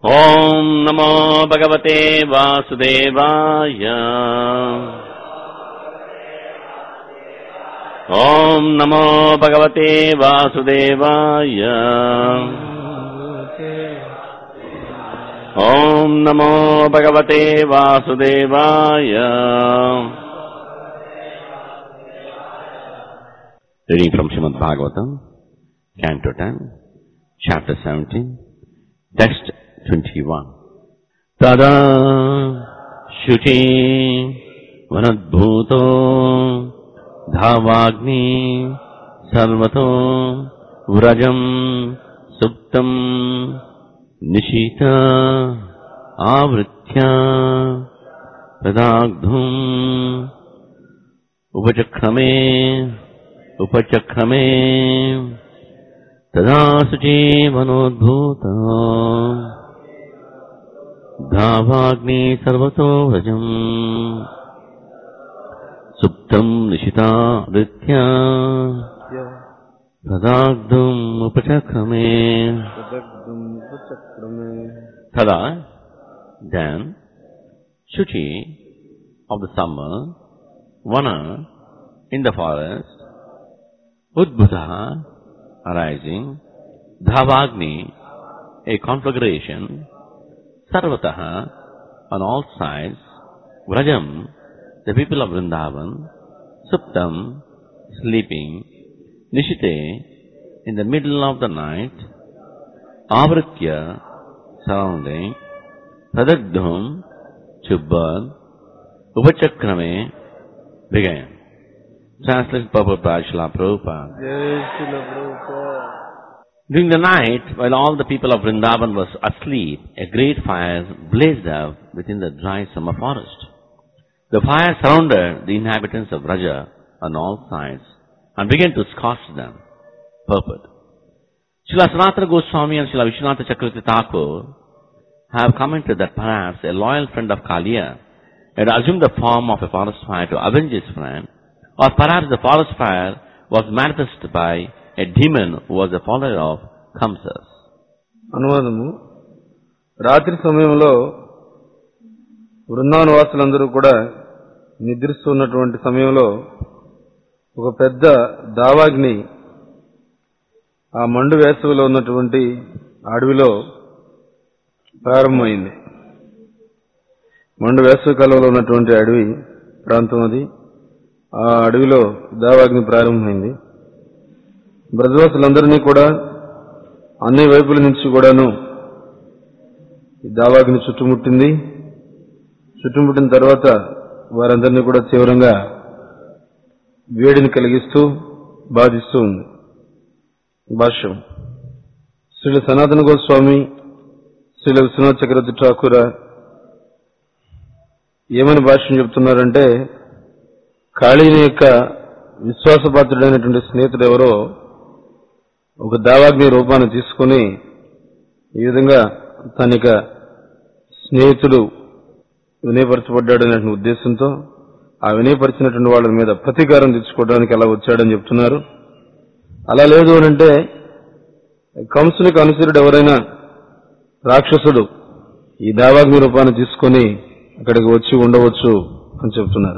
ॐ नमो भगवते वासुदेवाय ॐ नमो भगवते वासुदेवाय ॐ नमो भगवते वासुदेवाय Reading from Srimad Bhagavatam, Canto 10, Chapter 17, Text 21. तदा शुचि वनद्भूतो धावाग्नि सर्वतो व्रजम् सुप्तम् निशीत आवृत्य प्रदाग्धुम् उपचक्रमे उपचक्रमे तदा शुचीवनोद्भूत धावाग्नि सर्वतो व्रजम् सुप्तम् निशितावृत्य तदाग्धुम् उपचक्रमे Tada, then, Shuchi of the summer, Vana in the forest, Udbhuta arising, Dhavagni, a conflagration, Sarvataha on all sides, Vrajam, the people of Vrindavan, Suptam, sleeping, Nishite, in the middle of the night, Avritya, surrounding, Pradagdhum, to burn, Upachakrame, began. Translated Purple by Srila Prabhupada. During the night, while all the people of Vrindavan was asleep, a great fire blazed up within the dry summer forest. The fire surrounded the inhabitants of Raja on all sides and began to scorch them. Purport. Srila Sanatana Goswami and Srila Vishwanatha Chakravarti Thakur have commented that perhaps a loyal friend of Kaliya had assumed the form of a forest fire to avenge his friend, or perhaps the forest fire was manifested by a demon who was a follower of Kamsas. అనువాదము రాత్రి సమయంలో బృందావనవాసులందరూ కూడా నిద్రిస్తున్నటువంటి సమయంలో ఒక పెద్ద దావాగ్ని ఆ మండు వేసవిలో ఉన్నటువంటి అడవిలో ప్రారంభమైంది మండు వేసవి కాలంలో ఉన్నటువంటి అడవి ప్రాంతం అది ఆ అడవిలో దావాగ్ని ప్రారంభమైంది బ్రజవాసులందరినీ కూడా అన్ని వైపుల నుంచి కూడాను ఈ దావాగ్ని చుట్టుముట్టింది చుట్టుముట్టిన తర్వాత వారందరినీ కూడా తీవ్రంగా వేడిని కలిగిస్తూ బాధిస్తూ ఉంది భాష్యం శ్రీల సనాతన గోస్వామి శ్రీల విశ్వనాథ్ చక్రవర్తి ఠాకూర ఏమని భాష్యం చెప్తున్నారంటే కాళీని యొక్క విశ్వాసపాత్రుడైనటువంటి స్నేహితుడు ఎవరో ఒక దావాగ్ని రూపాన్ని తీసుకుని ఈ విధంగా తన యొక్క స్నేహితుడు వినయపరచబడ్డాడనే ఉద్దేశంతో ఆ వినయపరిచినటువంటి వాళ్ళ మీద ప్రతీకారం తెచ్చుకోవడానికి అలా వచ్చాడని చెప్తున్నారు అలా లేదు అని అంటే కంసునికి అనుసరుడు ఎవరైనా రాక్షసుడు ఈ దావాగ్ని రూపాన్ని తీసుకొని అక్కడికి వచ్చి ఉండవచ్చు అని చెప్తున్నారు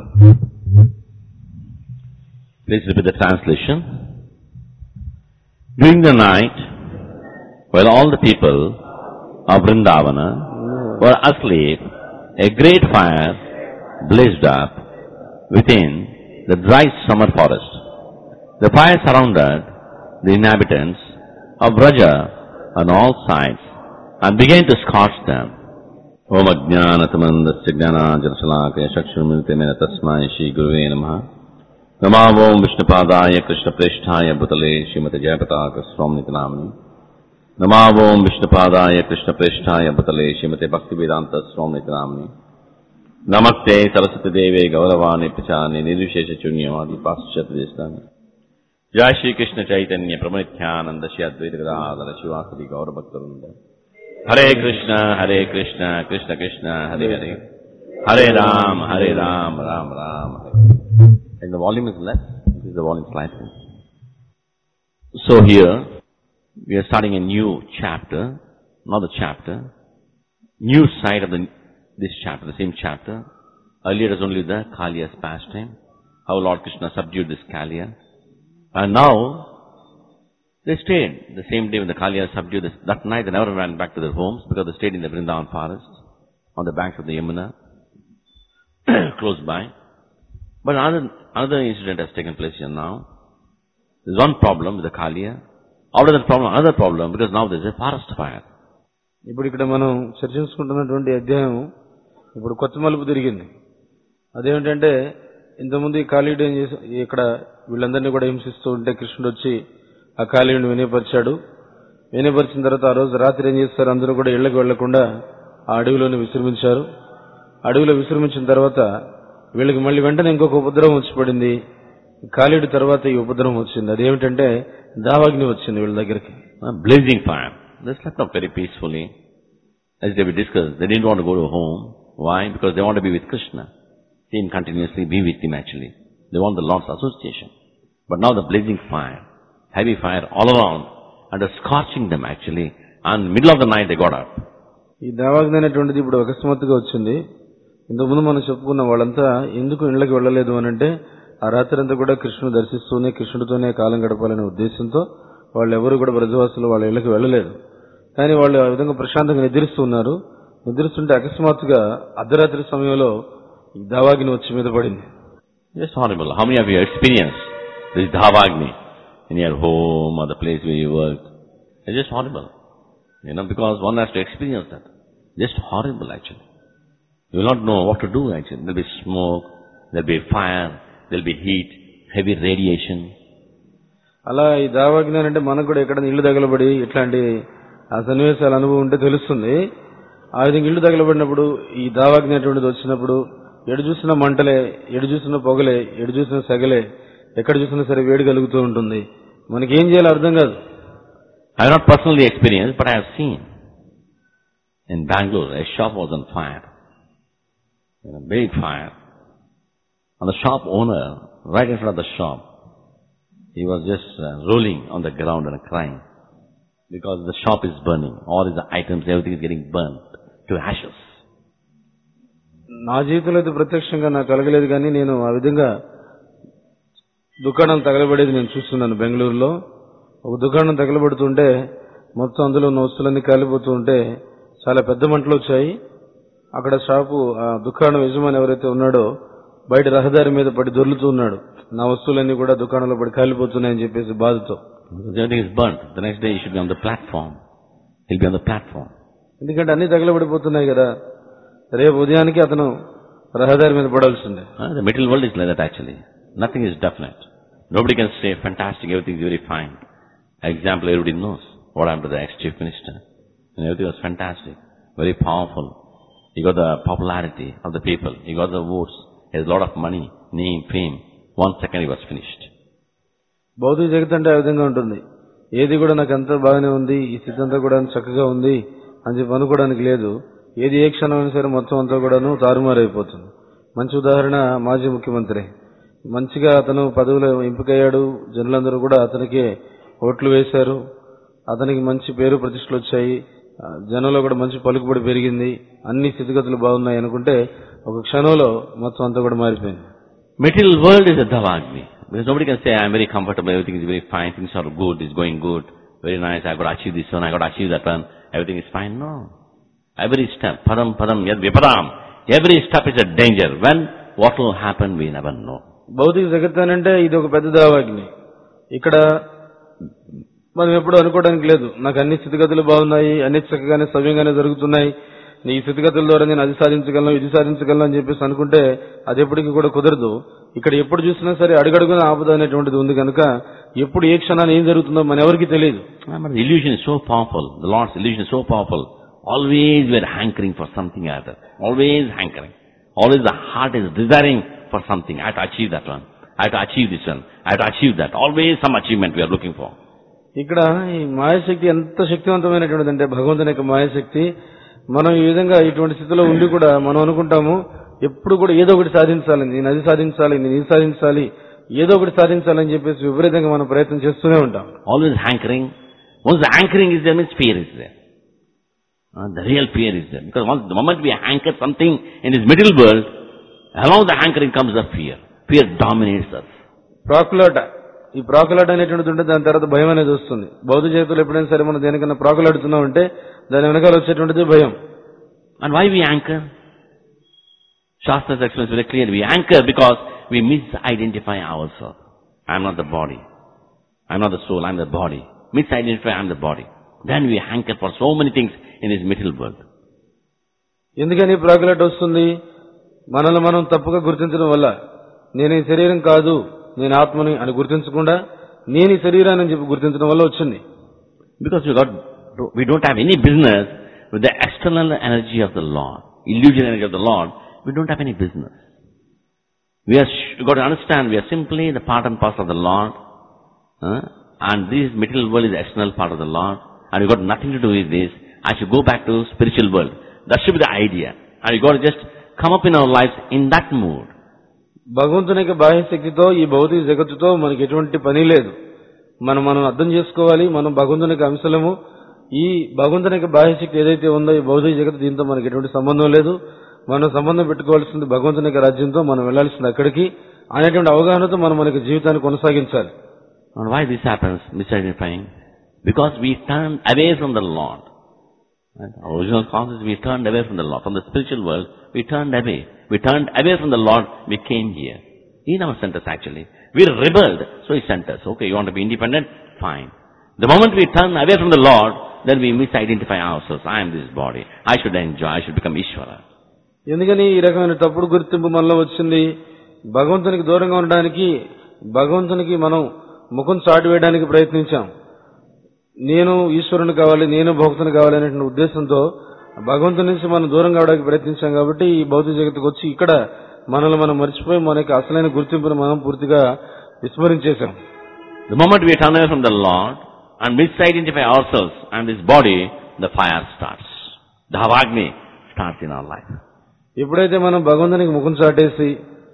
Please repeat the translation. During the night, while all the people of Vrindavana were asleep, a great fire blazed up within the dry summer forest. The fire surrounded the inhabitants of Braja on all sides and began to scorch them. ఓం అజ్ఞానతమందస్య జ్ఞానాజలశలాకయ చక్షుర్మిలితమైన తస్మై శ్రీ గురువే నమః నమా ఓం విష్ణుపాదాయ కృష్ణప్రేష్ఠాయ భూతలే శ్రీమతి జయపతాక స్వామికి nominee నమా ఓం విష్ణుపాదాయ కృష్ణప్రేష్ఠాయ భూతలే శ్రీమతి భక్తి వేదాంత స్వామికి nominee నమస్తే సరస్వతి దేవే గౌరవాణి పిచాని నిర్విశేష శూన్యవాది పాశ్చాత్య దేశాన్ని జయ శ్రీకృష్ణ చైతన్య ప్రమనిత్యానంద శ్రీ అద్వైత Gadadhara శివాసరి గౌరభక్తులుంద Hare Krishna Hare Krishna Krishna Krishna Hare Hare Hare Rama Hare Rama Rama Rama Hare And the volume is less. Increase the volume slightly. So here, we are starting a new chapter, another chapter, new side of the, this chapter, the same chapter. Earlier it was only the Kaliya's pastime, how Lord Krishna subdued this Kaliya. And now, they stayed the same day when the Kaliya subdued this. That night they never went back to their homes because they stayed in the Vrindavan forest on the banks of the Yamuna, close by. But another, another incident has taken place here now. There's one problem with the Kaliya. Out of that problem, another problem because now there's a forest fire. ఇప్పుడు ఇక్కడ మనం చర్చించుకుంటున్నటువంటి అధ్యాయం ఇప్పుడు కొత్త మలుపు తిరిగింది అదేమిటంటే ఇంతకుముందు ఈ కాళీయుడు ఏం చేసి ఇక్కడ వీళ్ళందరినీ కూడా హింసిస్తూ ఉంటే కృష్ణుడు వచ్చి ఆ కాళీయుడిని వినయపరిచాడు వినయపరిచిన తర్వాత ఆ రోజు రాత్రి ఏం చేస్తారు అందరూ కూడా ఇళ్లకు వెళ్లకుండా ఆ అడవిలోనే విశ్రమించారు అడవిలో విశ్రమించిన తర్వాత వీళ్ళకి మళ్ళీ వెంటనే ఇంకొక ఉపద్రవం వచ్చి పడింది కాళీయుడి తర్వాత ఈ ఉపద్రవం వచ్చింది అదేమిటంటే దావాగ్ని వచ్చింది వీళ్ళ దగ్గరికి A blazing fire. They slept not very peacefully. As they were discussed, they didn't want to go to home. Why? Because they want to be with Krishna. See him continuously, be with him actually. They want the Lord's association. But now the blazing fire, heavy fire all around, and they're scorching them actually. And middle of the night they got up. ఈ దావాగ్ని అనేటువంటిది ఇప్పుడు అకస్మాత్తుగా వచ్చింది ఇంతకుముందు మనం చెప్పుకున్న వాళ్ళంతా ఎందుకు ఇళ్లకి వెళ్ళలేదు అని అంటే ఆ రాత్రి అంతా కూడా కృష్ణుడు దర్శిస్తూనే కృష్ణుడితోనే కాలం గడపాలనే ఉద్దేశంతో వాళ్ళు ఎవరు కూడా బ్రజవాసులు వాళ్ళ ఇళ్లకి వెళ్ళలేదు కానీ వాళ్ళు ఆ విధంగా ప్రశాంతంగా నిద్రిస్తూ ఉన్నారు నిద్రిస్తుంటే అకస్మాత్తుగా అర్ధరాత్రి సమయంలో ఈ దావాగ్ని వచ్చి మీద పడింది Just horrible. How many of you experienced this Dhavagni in your home or the place where you work? It's just horrible. You know, because one has to experience that. Just horrible actually. You will not know what to do actually. There'll be smoke, there'll be fire, there'll be heat, heavy radiation. అలా ఈ దావాగ్ని అని అంటే మనకు కూడా ఎక్కడ ఇల్లు తగలబడి ఇట్లాంటి ఆ సన్నివేశాల అనుభవం ఉంటే తెలుస్తుంది ఆ విధంగా ఇల్లు తగలబడినప్పుడు ఈ దావాగ్ని అటువంటిది వచ్చినప్పుడు ఎడు చూసిన మంటలే ఎడు చూసిన పొగలే ఎడు చూసిన సెగలే ఎక్కడ చూసినా సరే వేడి కలుగుతూ ఉంటుంది మనకి ఏం చేయాలో అర్థం కాదు I have not personally experienced, but I have seen. In Bangalore, a shop was on fire. In a big fire. And the shop owner, right in front of the shop, he was just uh, rolling on the ground and crying. Because the shop is burning. All his items, everything is getting burnt to ashes. నా జీవితంలో అయితే ప్రత్యక్షంగా నాకు కలగలేదు కానీ నేను ఆ విధంగా దుకాణం తగలబడేది నేను చూస్తున్నాను బెంగళూరులో ఒక దుకాణం తగలబడుతుంటే మొత్తం అందులో ఉన్న వస్తువులన్నీ కాలిపోతూ ఉంటే చాలా పెద్ద మంటలు వచ్చాయి అక్కడ షాపు ఆ దుకాణం యజమాని ఎవరైతే ఉన్నాడో బయట రహదారి మీద పడి దొర్లుతూ ఉన్నాడు నా వస్తువులన్నీ కూడా దుకాణంలో పడి కాలిపోతున్నాయని చెప్పేసి బాధతో Because everything is burnt. The next day he should be on the platform. He'll be on the platform. ఎందుకంటే అన్ని తగలబడిపోతున్నాయి కదా రేపు ఉదయానికి అతను రహదారి మీద పడాల్సిందే Uh, the material world is like that actually. Nothing is definite. Nobody can say fantastic, everything is very fine. Example, everybody knows what happened to the ex-chief minister. And everything was fantastic, very powerful. He got the popularity of the people. He got the votes. He has a lot of money, name, fame. One second he was finished. భౌతిక జగత్ అంటే ఆ విధంగా ఉంటుంది ఏది కూడా నాకు అంతా బాగానే ఉంది ఈ స్థితి అంతా కూడా చక్కగా ఉంది అని చెప్పి అనుకోవడానికి లేదు ఏది ఏ క్షణమైనా సరే మొత్తం అంతా కూడాను తారుమారైపోతుంది మంచి ఉదాహరణ మాజీ ముఖ్యమంత్రి మంచిగా అతను పదవిలో ఎంపికయ్యాడు జనులందరూ కూడా అతనికి ఓట్లు వేశారు అతనికి మంచి పేరు ప్రతిష్టలు వచ్చాయి ఆ, జనంలో కూడా మంచి పలుకుబడి పెరిగింది అన్ని స్థితిగతులు బాగున్నాయి అనుకుంటే ఒక క్షణంలో మొత్తం అంతా కూడా మారిపోయింది Material world is a Davagni. Because nobody can say, I'm very comfortable, everything is very fine, things are good, it's going good, very nice, I got to achieve this one, I got to achieve that one, everything is fine. No. Every step, padam padam yad vipadam, every step is a danger. When, what will happen, we never know. భౌతిక జగత్ అని అంటే ఇది ఒక పెద్ద దావాగ్ని ఇక్కడ మనం ఎప్పుడు అనుకోవడానికి లేదు నాకు అన్ని స్థితిగతులు బాగున్నాయి అన్ని చక్కగానే సవ్యంగానే జరుగుతున్నాయి నీ స్థితిగతుల ద్వారా నేను అది సాధించగలను ఇది సాధించగలను అని చెప్పేసి అనుకుంటే అది ఎప్పటికీ కూడా కుదరదు ఇక్కడ ఎప్పుడు చూసినా సరే అడుగడుగున ఆపద అనేటువంటిది ఉంది కనుక ఎప్పుడు ఏ క్షణాన్ని ఏం జరుగుతుందో మన ఎవరికి తెలియదు But the illusion is so powerful, the Lord's illusion is so powerful. Always we're hankering for something or other. Always hankering. Always the heart is desiring for something. I have to achieve that one. I have to achieve this one. I have to achieve that. Always some achievement we are looking for. ఇక్కడ ఈ మాయాశక్తి ఎంత శక్తివంతమైనటువంటిది అంటే భగవంతుని యొక్క మాయాశక్తి మనం ఈ విధంగా ఇటువంటి స్థితిలో ఉండి కూడా మనం అనుకుంటాము ఎప్పుడు కూడా ఏదో ఒకటి సాధించాలి నేను అది సాధించాలి నేను ఇది సాధించాలి ఏదో ఒకటి సాధించాలని చెప్పేసి విపరీతంగా మనం ప్రయత్నం చేస్తూనే ఉంటాం Always hankering. Once the hankering is there, means fear is there. Uh, the real fear is there. Because once, the moment we anchor something in this middle world, along the anchoring comes the fear. Fear dominates us. ప్రాకులాట ఈ ప్రాకులాట అనేటువంటిది ఉంటే దాని తర్వాత భయం అనేది వస్తుంది బౌద్ధ జీవితంలో ఎప్పుడైనా సరే మనం దేనికన్నా ప్రాకులాడుతున్నాం అంటే దాని వెనకాల వచ్చేటువంటిది భయం And why we anchor? Shastra's explains very clearly. We anchor because we misidentify ourselves. I am not the body. I am not the soul, I am the body. Misidentify I am the body. Then we anchor for so many things in this middle world. ఎందుకని ప్రాకులాట వస్తుంది మనల్ని మనం తప్పుగా గుర్తించడం వల్ల నేను ఈ శరీరం కాదు నేను ఆత్మని అని గుర్తించకుండా నేను ఈ శరీరాన్ని అని చెప్పి గుర్తించడం వల్ల వచ్చింది Because we got, we don't have any business with the external energy of the Lord, illusion energy of the Lord. We don't have any business. We are, sh- we got to understand we are simply the part and parcel of the Lord. huh? and this material world is the external part of the Lord. And we got nothing to do with this. I should go back to spiritual world. That should be the idea. And we got to just come up in our lives in that mood. భగవంతునికి బాహ్య శక్తితో ఈ భౌతిక జగత్తుతో మనకి ఎటువంటి పని లేదు మనం మనం అర్థం చేసుకోవాలి మనం భగవంతునికి అంశలము ఈ భగవంతునికి బాహ్య శక్తి ఏదైతే ఉందో ఈ భౌతిక జగత్తు దీంతో మనకి ఎటువంటి సంబంధం లేదు మనం సంబంధం పెట్టుకోవాల్సింది భగవంతునికి రాజ్యంతో మనం వెళ్లాల్సింది అక్కడికి అనేటువంటి అవగాహనతో మనం మనకి జీవితాన్ని కొనసాగించాలి And why this happens, misidentifying? Because we turned away from the Lord. Right? Our original cause is we turned away from the Lord. From the spiritual world, we turned away. We turned away from the Lord, we came here. He never sent us actually. We rebelled, so He sent us. Okay, you want to be independent? Fine. The moment we turn away from the Lord, then we misidentify ourselves. I am this body. I should enjoy. I should become Ishvara. ఎందుకని ఈ రకమైన తప్పుడు గుర్తింపు మనలో వచ్చింది భగవంతునికి దూరంగా ఉండడానికి భగవంతునికి మనం ముఖం చాటు వేయడానికి ప్రయత్నించాం నేను ఈశ్వరుని కావాలి నేను భక్తుని కావాలి అనేటువంటి ఉద్దేశంతో భగవంతుని నుంచి మనం దూరం కావడానికి ప్రయత్నించాం కాబట్టి ఈ భౌతిక జగత్తుకు వచ్చి ఇక్కడ మనల్ని మనం మర్చిపోయి మన యొక్క అసలైన గుర్తింపును మనం పూర్తిగా విస్మరించేశాం The moment we turn away from the Lord and misidentify ourselves and this body, the fire starts. The Havagni starts in our life. ఎప్పుడైతే మనం భగవంతునికి ముఖం చాటేసి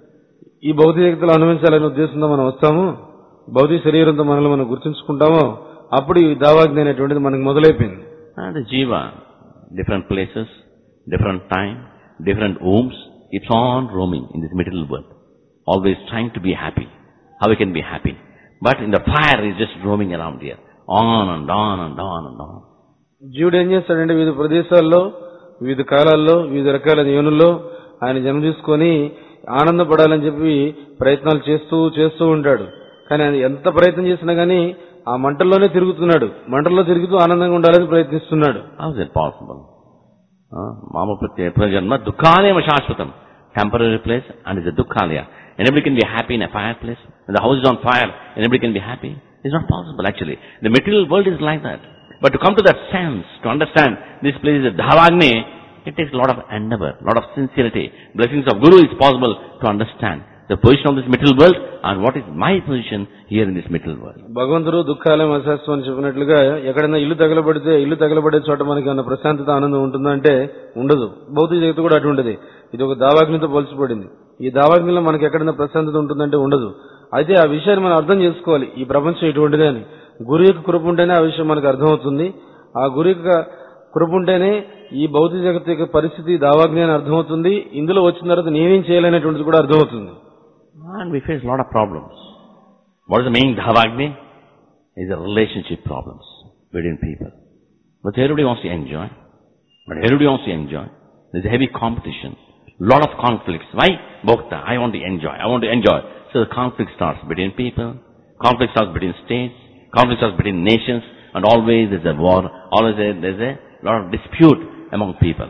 ఈ భౌతిక జగత్తులో అనుభవించాలనే ఉద్దేశంతో మనం వస్తామో భౌతిక శరీరంతో మనల్ని మనం గుర్తించుకుంటామో అప్పుడు ఈ దావాగ్ని అనేటువంటిది మనకు మొదలైపోయింది And the Jiva, different places, different time, different wombs, keeps on roaming in this middle world. Always trying to be happy. How we can be happy. But in the fire is just roaming around here. On and on and on and on. జీవుడు ఏం చేస్తాడంటే వివిధ ప్రదేశాల్లో వివిధ కాలాల్లో వివిధ రకాల యోనుల్లో ఆయన జన్మ తీసుకొని ఆనందపడాలని చెప్పి ప్రయత్నాలు చేస్తూ చేస్తూ ఉంటాడు కానీ ఆయన ఎంత ప్రయత్నం చేసినా గానీ ఆ మంటల్లోనే తిరుగుతున్నాడు మంటల్లో తిరుగుతూ ఆనందంగా ఉండాలని ప్రయత్నిస్తున్నాడు How is it possible? Uh, Mama Pratyaya Prajanma Dukhalayam Shashvatam. Temporary place and is a Dukhalaya. Anybody can be happy in a fireplace. When the house is on fire, anybody can be happy. It's not possible actually. The material world is like that. But to come to that sense, to understand this place is a Dhavagni, it takes a lot of endeavor, a lot of sincerity. Blessings of Guru is possible to understand the position of this material world and what is my position here in this material world. భగవంతుడు దుఃఖాలయం అశాస్త్రం అని చెప్పినట్లుగా ఎక్కడైనా ఇల్లు తగలబడితే ఇల్లు తగలబడే చోట మనకి ఏమైనా ప్రశాంతత ఆనందం ఉంటుందంటే ఉండదు భౌతిక జగత్తు కూడా అటువంటిది ఇది ఒక దావాగ్నితో పోల్చిపడింది ఈ దావాగ్నిలో మనకి ఎక్కడైనా ప్రశాంతత ఉంటుందంటే ఉండదు అయితే ఆ విషయాన్ని మనం అర్థం చేసుకోవాలి ఈ ప్రపంచం ఇటువంటిదే అని గురు యొక్క కృప ఉంటేనే ఆ విషయం మనకు అర్థమవుతుంది ఆ గురు యొక్క కృప ఉంటేనే ఈ భౌతిక జగత్తు యొక్క పరిస్థితి దావాగ్ని అని అర్థమవుతుంది ఇందులో వచ్చిన తర్వాత నేనేం చేయాలనేటువంటిది కూడా అర్థమవుతుంది And we face a lot of problems. What is the main dhavagni? Is the relationship problems between people. But everybody wants to enjoy. But everybody wants to enjoy. There's a heavy competition. Lot of conflicts. Why? Bhakta. I want to enjoy. I want to enjoy. So the conflict starts between people. Conflict starts between states. Conflict starts between nations. And always there's a war. Always a, there's a lot of dispute among people.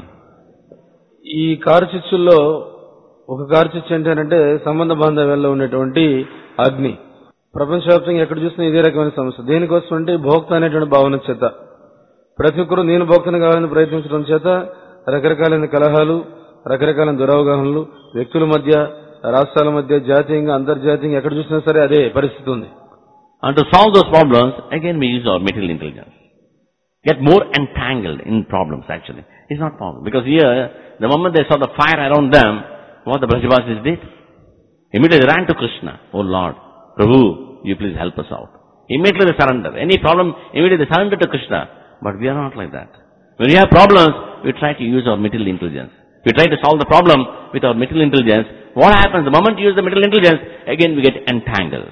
ఈ కారు చిచ్చుల్లో ఒక కారు చిచ్చు ఏంటంటే సంబంధ బాంధవ్యాల్లో ఉన్నటువంటి అగ్ని ప్రపంచవ్యాప్తంగా ఎక్కడ చూసినా ఇదే రకమైన సమస్య దేనికోసం అంటే భోక్త అనేటువంటి భావన చేత ప్రతి ఒక్కరూ నేను భోక్తను కావాలని ప్రయత్నించడం చేత రకరకాలైన కలహాలు రకరకాలైన దురవగాహనలు వ్యక్తుల మధ్య రాష్ట్రాల మధ్య జాతీయంగా అంతర్జాతీయంగా ఎక్కడ చూసినా సరే అదే పరిస్థితి ఉంది And to solve those problems, again we use our material intelligence. Get more entangled in problems actually. It's not possible. Because here, the moment they saw the fire around them, what the Brajavasis did? Immediately they ran to Krishna. Oh Lord, Prabhu, you please help us out. Immediately they surrender. Any problem, immediately they surrender to Krishna. But we are not like that. When we have problems, we try to use our material intelligence. We try to solve the problem with our material intelligence. What happens? The moment you use the material intelligence, again we get entangled.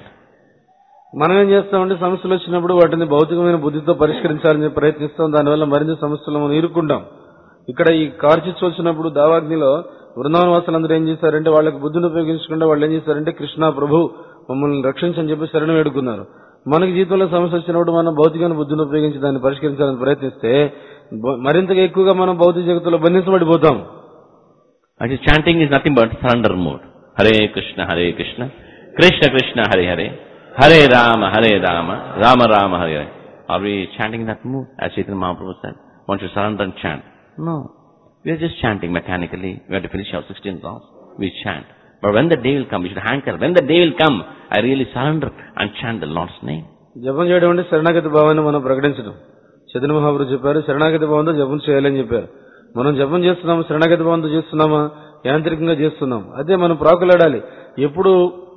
మనం ఏం చేస్తామంటే సమస్యలు వచ్చినప్పుడు వాటిని భౌతికమైన బుద్ధితో పరిష్కరించాలని చెప్పి ప్రయత్నిస్తాం దానివల్ల మరింత సమస్యలు మనం ఇరుక్కుంటాం ఇక్కడ ఈ కార్చిచ్చు వచ్చినప్పుడు దావాగ్నిలో బృందావన వాసులందరూ ఏం చేశారంటే వాళ్ళకి బుద్ధిని ఉపయోగించకుండా వాళ్ళు ఏం చేశారంటే కృష్ణ ప్రభు మమ్మల్ని రక్షించని చెప్పి శరణం వేడుకున్నారు మనకి జీవితంలో సమస్య వచ్చినప్పుడు మనం భౌతికమైన బుద్ధిని ఉపయోగించి దాన్ని పరిష్కరించాలని ప్రయత్నిస్తే బ- మరింతగా ఎక్కువగా మనం భౌతిక జగత్తులో బంధించబడిపోతాం Actually, chanting is nothing but surrender mode. Hare Krishna, Hare Krishna, Krishna Krishna, Hare Hare, Hare Rama, Hare Rama, Rama Rama, Hare Hare. Are we chanting that mood, as Chaitanya Mahaprabhu said? Want to surrender and chant? No. We are just chanting mechanically. We have to finish our 16 songs. We chant. But when the day will come, we should hanker. When the day will come, I really surrender and chant the Lord's name. జపం చేయడం అంటే శరణాగతి భావాన్ని మనం ప్రకటించడం చైతన్య మహాప్రభు చెప్పారు శరణాగతి భావంతో జపం చేయాలని చెప్పారు మనం జపం చేస్తున్నాము శరణాగతి భావంతో చేస్తున్నామా యాంత్రికంగా చేస్తున్నాం అదే మనం ప్రాకులాడాలి ఎప్పుడు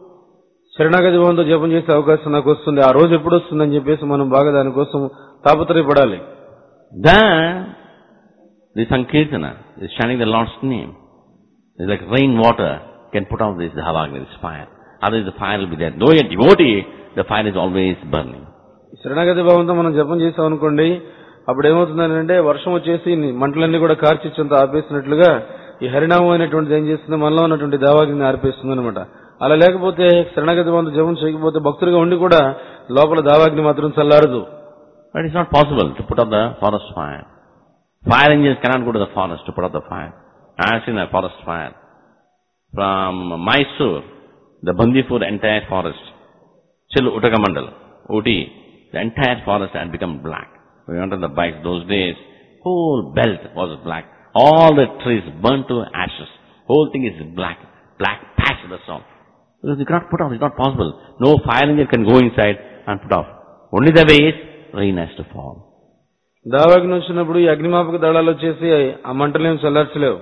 శరణాగతి భావంతో జపం చేసే అవకాశం నాకు వస్తుంది ఆ రోజు ఎప్పుడు వస్తుందని చెప్పేసి మనం బాగా దానికోసం తాపత్రయపడాలి Then, the Sankirtana is chanting the Lord's name. It's like rainwater can put out this Dhavagni, this fire. Otherwise the fire will be there. Though you're a devotee, the fire is always burning. శరణాగతి భావంతో మనం జపం చేసాం అనుకోండి అప్పుడు ఏమవుతుందంటే వర్షం వచ్చేసి ని- మంటలన్నీ కూడా కార్చిచ్చంత ఆపేసినట్లుగా ఈ హరినామం అనేటువంటిది ఏం చేస్తుంది మనలో ఉన్నటువంటి దావాగ్ని ఆర్పేస్తుంది అనమాట అలా లేకపోతే శరణాగతి భావంతో జపం చేయకపోతే భక్తుడిగా ఉండి కూడా లోపల దావాగ్ని మాత్రం చల్లారదు But it's not possible to put out the forest fire. Fire engines cannot go to the forest to put out the fire. I have seen a forest fire. From Mysore, the Bandipur entire forest, till Uttakamandal, Uti, the entire forest had become black. We went on the bikes those days, whole belt was black. All the trees burnt to ashes. Whole thing is black, black patch that's all. Because you cannot put out, it's not possible. No fire engine can go inside and put off. Only the way is, rain has to fall. దావాగ్ని వచ్చినప్పుడు ఈ అగ్నిమాపక దళాలు వచ్చేసి ఆ మంటలేం చల్లార్చలేవు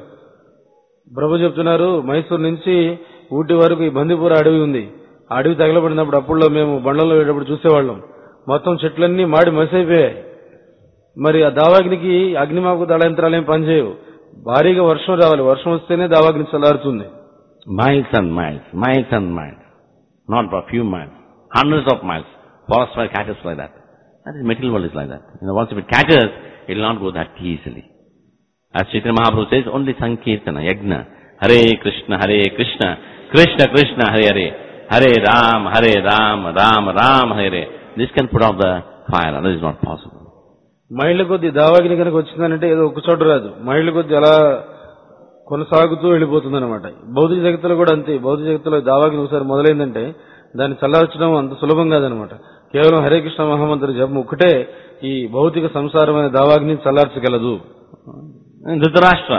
ప్రభు చెప్తున్నారు మైసూర్ నుంచి ఊటీ వరకు ఈ బందిపూర అడవి ఉంది ఆ అడవి తగలబడినప్పుడు అప్పుల్లో మేము బండ్లలో వెళ్ళేటప్పుడు చూసేవాళ్ళం మొత్తం చెట్లన్నీ మాడి మసైపోయాయి మరి ఆ దావాగ్నికి అగ్నిమాపక దళ యంత్రాలు ఏం పనిచేయవు భారీగా వర్షం రావాలి వర్షం వస్తేనే దావాగ్ని చల్లారుతుంది Miles and miles, miles and miles. Not for a few miles. Hundreds of miles. Forest fire catches like that. That is material world is like that. You know, once if it catches, it will not go that easily. As Chaitanya Mahaprabhu says, only Sankirtana, Yagna, Hare Krishna, Hare Krishna, Krishna Krishna, Hare Hare, Hare Ram, Hare Ram, Ram Ram, Hare Hare. This can put out the fire, otherwise is not possible. మైళ్ళ కొద్ది దావాగ్ని కనుక వచ్చిందంటే ఏదో ఒక చోట రాదు మైళ్ళ కొద్ది అలా కొనసాగుతూ వెళ్ళిపోతుంది అనమాట భౌతిక జగత్తులో కూడా అంతే భౌతిక జగత్తులో దావాగ్ని ఒకసారి మొదలైందంటే దాన్ని చల్లార్చడం అంత సులభం కాదనమాట కేవలం హరే కృష్ణ మహామంత్రి జపం ఒక్కటే ఈ భౌతిక సంసారమైన దావాగ్ని చల్లార్చగలదు And Dhritarashtra,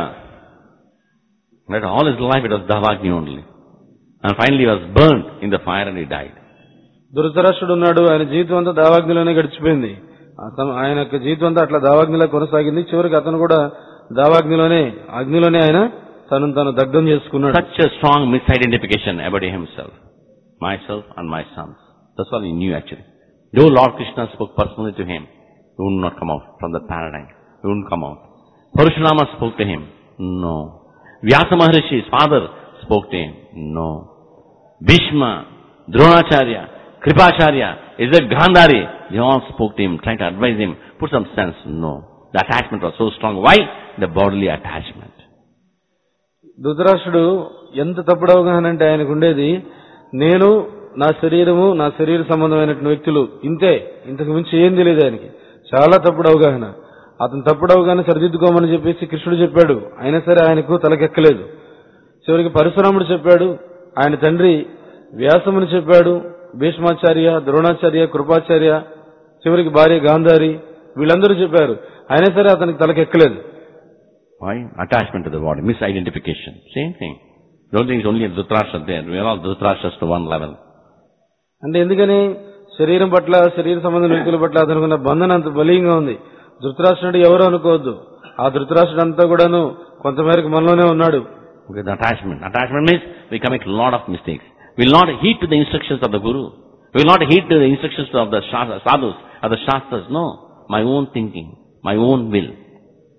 that all his life it was Davagni only. And finally he was burnt in the fire and he died. దురదరాష్ట్రుడు ఉన్నాడు ఆయన జీవితం అంతా దావాగ్నిలోనే గడిచిపోయింది ఆ సమ- ఆయన యొక్క జీవితం అంతా అట్లా దావాగ్నిలో కొనసాగింది చివరికి అతను కూడా దావాగ్నిలోనే అగ్నిలోనే ఆయన తను తను దగ్ధం చేసుకున్నాడు Such a strong misidentification about himself, myself and my sons. That's all he knew actually. Though Lord Krishna spoke personally to him, he would not come out from the paradigm. He wouldn't come out. Parashurama spoke to him. No. Vyasa Maharishi, his father, spoke to him. No. Bhishma, Dronacharya, Kripacharya, is a Gandhari. They all spoke to him, trying to advise him, put some sense. No. The attachment was so strong. Why? The bodily attachment. ధృతరాష్ట్రుడు ఎంత తప్పుడు అవగాహన అంటే ఆయనకు ఉండేది నేను నా శరీరము నా శరీర సంబంధమైనటువంటి వ్యక్తులు ఇంతే ఇంతకు మించి ఏం తెలియదు ఆయనకి చాలా తప్పుడు అవగాహన అతను తప్పుడు అవగాహన సరిదిద్దుకోమని చెప్పేసి కృష్ణుడు చెప్పాడు అయినా సరే ఆయనకు తలకెక్కలేదు చివరికి పరశురాముడు చెప్పాడు ఆయన తండ్రి వ్యాసముని చెప్పాడు భీష్మాచార్య ద్రోణాచార్య కృపాచార్య చివరికి భార్య గాంధారి వీళ్ళందరూ చెప్పారు అయినా సరే అతనికి తలకెక్కలేదు Why? Attachment to the body, misidentification. Same thing. Don't think it's only Dhritarashtra there. We are all Dhritarashtra's to one level. అంటే ఎందుకని శరీరం పట్ల శరీర సంబంధం వ్యక్తుల పట్ల అతనుకున్న బంధన అంత బలీయంగా ఉంది ధృతరాష్ట్రుడు ఎవరు అనుకోవద్దు ఆ ధృతరాష్ట్రుడు అంతా కూడాను కొంతమేరకు మనలోనే ఉన్నాడు Because the attachment. Attachment means we commit a lot of mistakes. We will not heed to the instructions of the Guru. We will not heed to the instructions of the shas- sadhus, of the shastras. No. My own thinking, my own will.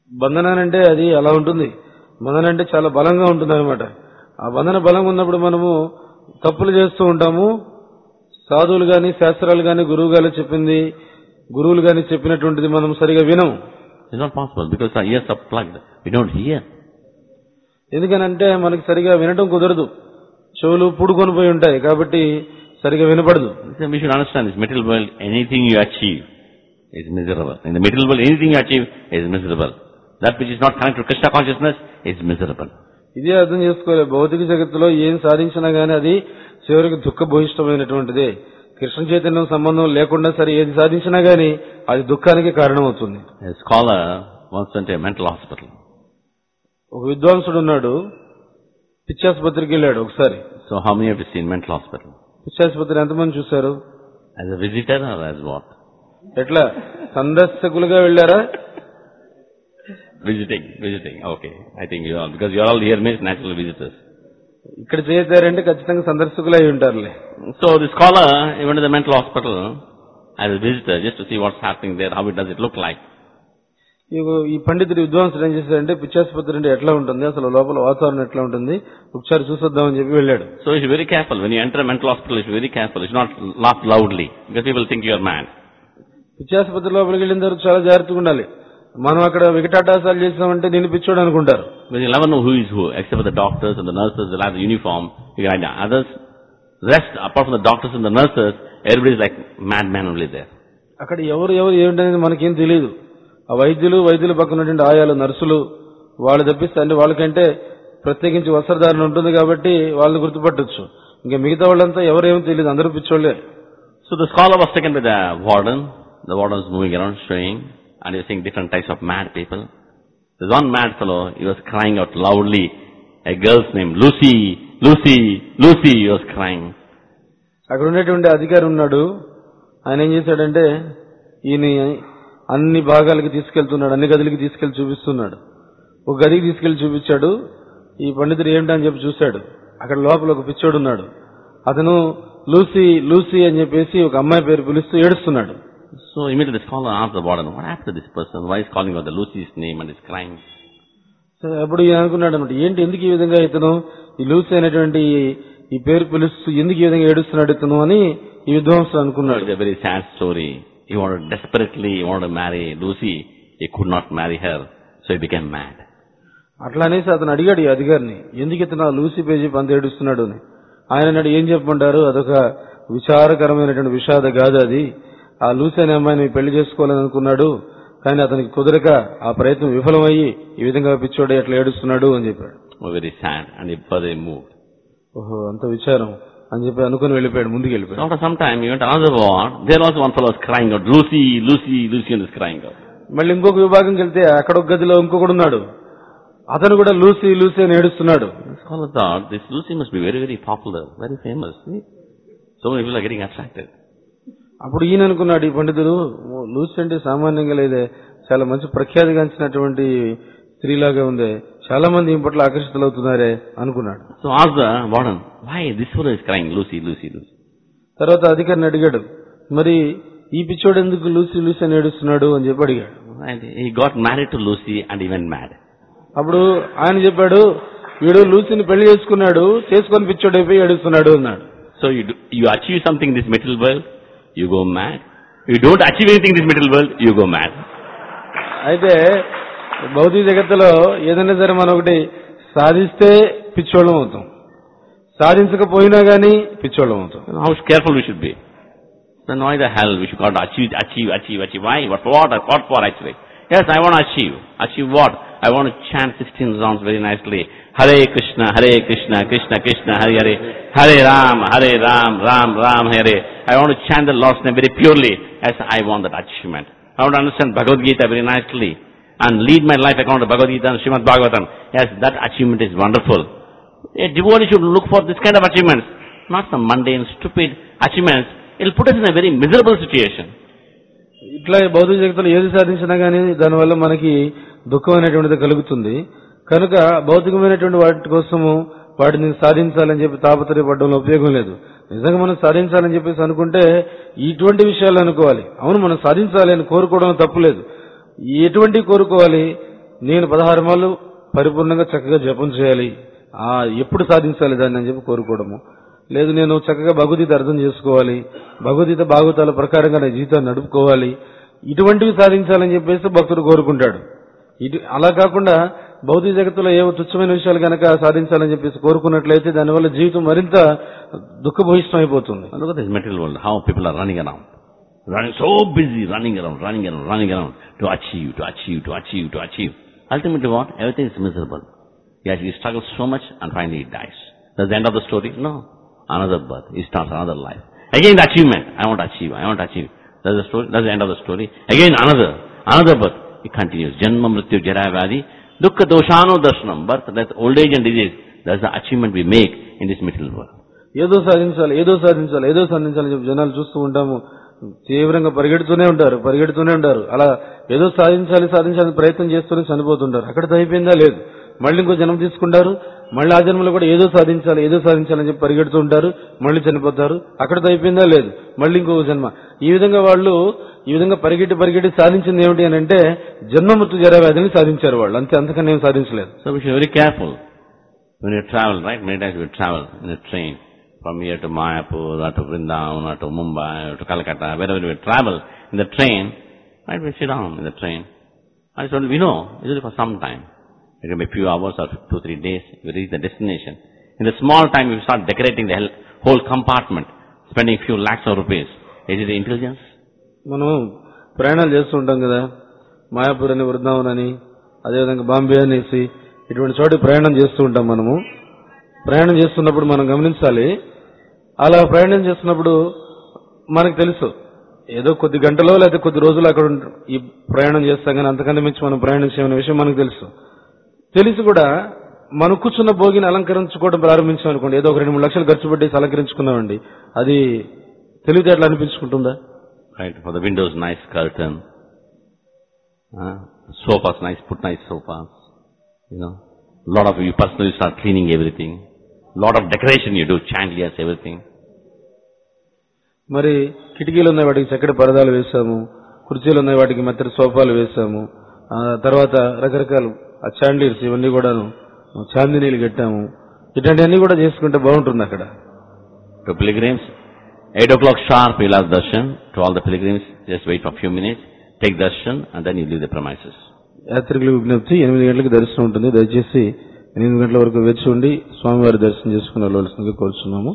బంధన అంటే అది అలా ఉంటుంది బంధన అంటే చాలా బలంగా ఉంటుంది అనమాట ఆ బంధన బలంగా ఉన్నప్పుడు మనము తప్పులు చేస్తూ ఉంటాము సాధువులు గాని శాస్త్రాలు గాని గురువు గారు చెప్పింది గురువులు గాని చెప్పినటువంటిది మనం సరిగా వినము It's not possible because our ears are plugged. We don't hear. ఎందుకనంటే మనకి సరిగా వినటం కుదరదు చెవులు పుడుకొని పోయి ఉంటాయి కాబట్టి సరిగా వినపడదు So we should understand this material world, anything you achieve is miserable. In the material world, anything you achieve is miserable. That which is not connected to Krishna consciousness is miserable. ఇదే అర్థం చేసుకోవాలి భౌతిక జగత్తులో ఏం సాధించినా గానీ అది చివరికి దుఃఖభూయిష్టమైనటువంటిదే కృష్ణ చైతన్యం సంబంధం లేకుండా సరే ఏది సాధించినా గానీ అది దుఃఖానికి కారణమవుతుంది A scholar once went to a mental hospital. ఒక విద్వాంసుడు ఉన్నాడు పిచ్చాసుపత్రికి వెళ్ళాడు ఒకసారి So how many have you seen mental hospital? పిచ్చాసుపత్రి ఎంతమంది చూశారు As a visitor or as what? ఎట్లా సందర్శకులుగా వెళ్ళారా Visiting, visiting. Okay. I think you all, because you all here means natural visitors. ఇక్కడ చేశారంటే ఖచ్చితంగా సందర్శకులు అయి ఉంటారులే So the scholar, he went to the mental hospital as a visitor just to see what's happening there, how it does it look like. ఇగో ఈ పండితుడు విద్వాంసుడు ఏం చేశాడంటే పిచ్చాసుపత్రి అంటే ఎట్లా ఉంటుంది అసలు లోపల వాతావరణం ఎట్లా ఉంటుంది ఒకసారి చూసొద్దామని చెప్పి వెళ్ళాడు So you should be very careful. When you enter a mental hospital, you should be very careful. You should not laugh loudly because people think you are mad. పిచ్చాసుపత్రి లోపలికి వెళ్ళిన తర్వాత చాలా జాగ్రత్తగా ఉండాలి మనం అక్కడ వికటాటాసాలు చేసామంటే నేను పిచ్చోడు అనుకుంటారు Because you'll never know who is who, except for the doctors and the nurses, they'll have the uniform. You can idea. Others, rest, apart from the doctors and the nurses, everybody is like madman only there. అక్కడ ఎవరు ఎవరు ఏమిటనేది మనకేం తెలియదు ఆ వైద్యులు వైద్యుల పక్కన ఉన్నటువంటి ఆయాలు నర్సులు వాళ్ళు తప్పిస్తే అంటే వాళ్ళకంటే ప్రత్యేకించి వస్త్రధారణ ఉంటుంది కాబట్టి వాళ్ళని గుర్తుపట్టొచ్చు ఇంకా మిగతా వాళ్ళంతా ఎవరేమో తెలియదు అందరూ పిచ్చోళ్లే So the scholar was taken by the warden. The warden was moving around, showing, and he was seeing different types of mad people. There's one mad fellow, he was crying out loudly. A girl's name, Lucy, Lucy, Lucy, he was crying. అక్కడ ఉండేటువంటి అధికారి ఉన్నాడు ఆయన ఏం చేశాడంటే ఈయన అన్ని భాగాలకి తీసుకెళ్తున్నాడు అన్ని గదులకి తీసుకెళ్లి చూపిస్తున్నాడు ఒక గదికి తీసుకెళ్లి చూపించాడు ఈ పండితుడు ఏమిటని చెప్పి చూశాడు అక్కడ లోపల ఒక పిచ్చోడు ఉన్నాడు అతను లూసీ లూసీ అని చెప్పేసి ఒక అమ్మాయి పేరు పిలుస్తూ ఏడుస్తున్నాడు So immediately the scholar asked the warden, what happened to this person? Why is calling out the Lucy's name and is crying? So అప్పుడు ఈయన అనుకున్నాడు అనమాట ఏంటి ఎందుకు ఈ విధంగా ఇతను ఈ లూసీ అనేటువంటి ఈ- ఈ పేరు పిలుస్తూ ఎందుకు ఈ విధంగా ఏడుస్తున్నాడు ఇతను అని ఈ విద్వాంసుడు అనుకున్నాడు It's a very sad story. He wanted desperately, he wanted to marry Lucy. He could not marry her. So he became mad. అట్లా అనేసి అతను అడిగాడు ఈ అధికారిని ఎందుకు ఇతను ఆ లూసీ పేజీ పంత ఏడుస్తున్నాడు అని ఆయన అన్నాడు ఏం చెప్పమంటారు అదొక విచారకరమైనటువంటి విషాద గాథ అది ఆ లూసీ అనే అమ్మాయిని పెళ్లి చేసుకోవాలని అనుకున్నాడు కానీ అతనికి కుదరక ఆ ప్రయత్నం విఫలమయ్యి ఈ విధంగా పిచ్చోడే అట్లా ఏడుస్తున్నాడు అని చెప్పాడు Oh, very sad. And he further moved. ఓహో అంత విచారం అని చెప్పి అనుకుని వెళ్ళిపోయాడు ముందుకు So వెళ్ళిపోయాడు after some time, he went to another ward. There also one fellow was crying out, Lucy, Lucy, Lucy, and is crying out. మళ్ళీ ఇంకొక విభాగంకి వెళ్తే అక్కడ ఒక గదిలో ఇంకొకడు ఉన్నాడు అతను కూడా లూసీ లూసీ అని ఏడుస్తున్నాడు The scholar thought, this Lucy must be very, very popular, very famous. See? So many people are getting attracted. అప్పుడు ఈయన అనుకున్నాడు ఈ పండితుడు "ఓ, లూసీ అంటే సామాన్యంగా లేదే చాలా మంచి ప్రఖ్యాతిగాంచినటువంటి స్త్రీలాగా ఉంది చాలా మంది ఈ పట్ల ఆకర్షితులవుతున్నారే అనుకున్నాడు So asked the warden, why this fellow is crying, Lucy, Lucy, Lucy? తర్వాత అధికారిని అడిగాడు మరి ఈ పిచ్చోడు ఎందుకు లూసీ లూసీ అని ఏడుస్తున్నాడు అని చెప్పి అడిగాడు And he got married to Lucy and he went mad. అప్పుడు ఆయన చెప్పాడు వీడు లూసీని పెళ్లి చేసుకున్నాడు చేసుకొని పిచ్చోడు అయిపోయి ఏడుస్తున్నాడు అన్నాడు So you, do, you achieve something in this material world, you go mad. You don't achieve anything in this material world, you go mad. అయితే భౌతిక జగత్తులో ఏదైనా సరే మనం ఒకటి సాధిస్తే పిచ్చోళ్ళం అవుతాం సాధించకపోయినా గానీ పిచ్చోళ్ళం అవుతాం And how careful we should be. Then why the hell we should got to achieve, achieve, achieve, achieve? Why? What, what, what for actually? Yes, I want to achieve. Achieve what? I want to chant 16 rounds very nicely. Hare Krishna, Hare Krishna, Krishna Krishna, Hare Hare, Hare Ram, Hare Ram, Ram Ram, Hare. I want to chant the Lord's name very purely. Yes, I want that achievement. I want to understand Bhagavad Gita very nicely and lead my life according to Bhagavad Gita and Srimad Bhagavatam. Yes, that achievement is wonderful. A devotee should look for this kind of achievements, not some mundane, stupid achievements. It'll put us in a very miserable situation. ఇట్లా ఈ భౌతిక జగత్తులో ఏది సాధించినా గానీ దానివల్ల మనకి దుఃఖం అనేటువంటిది కలుగుతుంది కనుక భౌతికమైనటువంటి వాటి కోసము వాటిని సాధించాలని చెప్పి తాపత్రయపడడంలో ఉపయోగం లేదు నిజంగా మనం సాధించాలని చెప్పేసి అనుకుంటే ఇటువంటి విషయాలు అనుకోవాలి అవును మనం సాధించాలి అని కోరుకోవడం తప్పులేదు ఎటువంటి కోరుకోవాలి నేను పదహారు మాలు పరిపూర్ణంగా చక్కగా జపం చేయాలి ఆ ఎప్పుడు సాధించాలి దాన్ని అని చెప్పి కోరుకోవడము లేదు నేను చక్కగా భగవద్గీత అర్థం చేసుకోవాలి భగవద్గీత భాగవతాల ప్రకారంగా నా జీవితాన్ని నడుపుకోవాలి ఇటువంటివి సాధించాలని చెప్పేసి భక్తుడు కోరుకుంటాడు ఇటు అలా కాకుండా భౌతిక జగత్తులో ఏవో తుచ్చమైన విషయాలు కనుక సాధించాలని చెప్పేసి కోరుకున్నట్లయితే దానివల్ల జీవితం మరింత దుఃఖభూయిష్టం అయిపోతుంది And look at this material world, how people are running around. Running so busy, running around, running around, running around to achieve, to achieve, to achieve, to achieve. Ultimately what? Everything is miserable. Yes, he struggles so much and finally he dies. That's the end of the story? No. Another birth. He starts another life. Again the achievement. I want to achieve, I want to achieve. That's the story, that's the end of the story. Again another, another birth. It continues. Janma, Mrityu, Jara, Vyadi. Dukkha, Doshano, Darshanam. Birth, that's old age and disease. That's the achievement we make in this material world. ఏదో సాధించాలి ఏదో సాధించాలి ఏదో సాధించాలని చెప్పి జనాలు చూస్తూ ఉంటాము తీవ్రంగా పరిగెడుతూనే ఉంటారు పరిగెడుతూనే ఉంటారు అలా ఏదో సాధించాలి సాధించాలని ప్రయత్నం చేస్తూనే చనిపోతుంటారు అక్కడితో అయిపోయిందా లేదు మళ్ళీ ఇంకో జన్మ తీసుకుంటారు మళ్ళీ ఆ జన్మలో కూడా ఏదో సాధించాలి ఏదో సాధించాలని చెప్పి పరిగెడుతూ ఉంటారు మళ్ళీ చనిపోతారు అక్కడితో అయిపోయిందా లేదు మళ్ళీ ఇంకో జన్మ ఈ విధంగా వాళ్ళు ఈ విధంగా పరిగెట్టి పరిగెట్టి సాధించింది ఏమిటి అని అంటే జన్మమృత్యు జరవ్యాధిని సాధించారు వాళ్ళు అంతే అంతకన్నా ఏం సాధించలేదు So we should be very careful when you travel, right? Many times we travel in a train from here to Mayapur or to Vrindavan or to Mumbai or to Calcutta, wherever we travel in the train, right? We sit down in the train. And it's only, we know, it's only for some time. It can be a few hours or two, three days. We reach the destination. In the small time, we start decorating the hel- whole compartment, spending few lakhs of rupees. Is it intelligence? మనం ప్రయాణాలు చేస్తూ ఉంటాం కదా మాయాపూర్ అని వృందావన్ అని అదేవిధంగా బాంబే అనేసి ఇటువంటి చోటి ప్రయాణం చేస్తూ ఉంటాం మనము ప్రయాణం చేస్తున్నప్పుడు మనం గమనించాలి అలా ప్రయాణం చేస్తున్నప్పుడు మనకు తెలుసు ఏదో కొద్ది గంటలో లేదా కొద్ది రోజులు అక్కడ ఉంట- ఈ ప్రయాణం చేస్తాం కానీ అంతకంటే మించి మనం ప్రయాణం చేయమనే విషయం మనకు తెలుసు తెలిసి కూడా మనం కూర్చున్న భోగిని అలంకరించుకోవడం ప్రారంభించాం అనుకోండి ఏదో ఒక రెండు మూడు లక్షలు ఖర్చు పెట్టేసి అలంకరించుకున్నామండి అది తెలివితేటలు అనిపించుకుంటుందా Right? For the windows, nice curtain. Uh, sofas, nice, put nice sofas. You know, lot of you personally start cleaning everything. Lot of decoration you do, chandeliers, everything. మరి కిటికీలు ఉన్నాయి వాటికి చక్కటి పరదాలు వేసాము కుర్చీలు ఉన్నాయి వాటికి మెత్తటి సోఫాలు వేసాము ఆ తర్వాత రకరకాలు ఆ చాండిల్స్ ఇవన్నీ కూడాను చాందినీలు కట్టాము ఇట్లాంటివన్నీ కూడా చేసుకుంటే బాగుంటుంది అక్కడ To pilgrims, 8 o'clock sharp you'll have darshan. To all the pilgrims, just wait for a few minutes, take darshan and then you leave the premises. యాత్రికుల విజ్ఞప్తి ఎనిమిది గంటలకు దర్శనం ఉంటుంది దయచేసి ఎనిమిది గంటల వరకు వేచి ఉండి స్వామివారి దర్శనం చేసుకుని వెళ్ళవలసిందిగా కోరుచున్నాము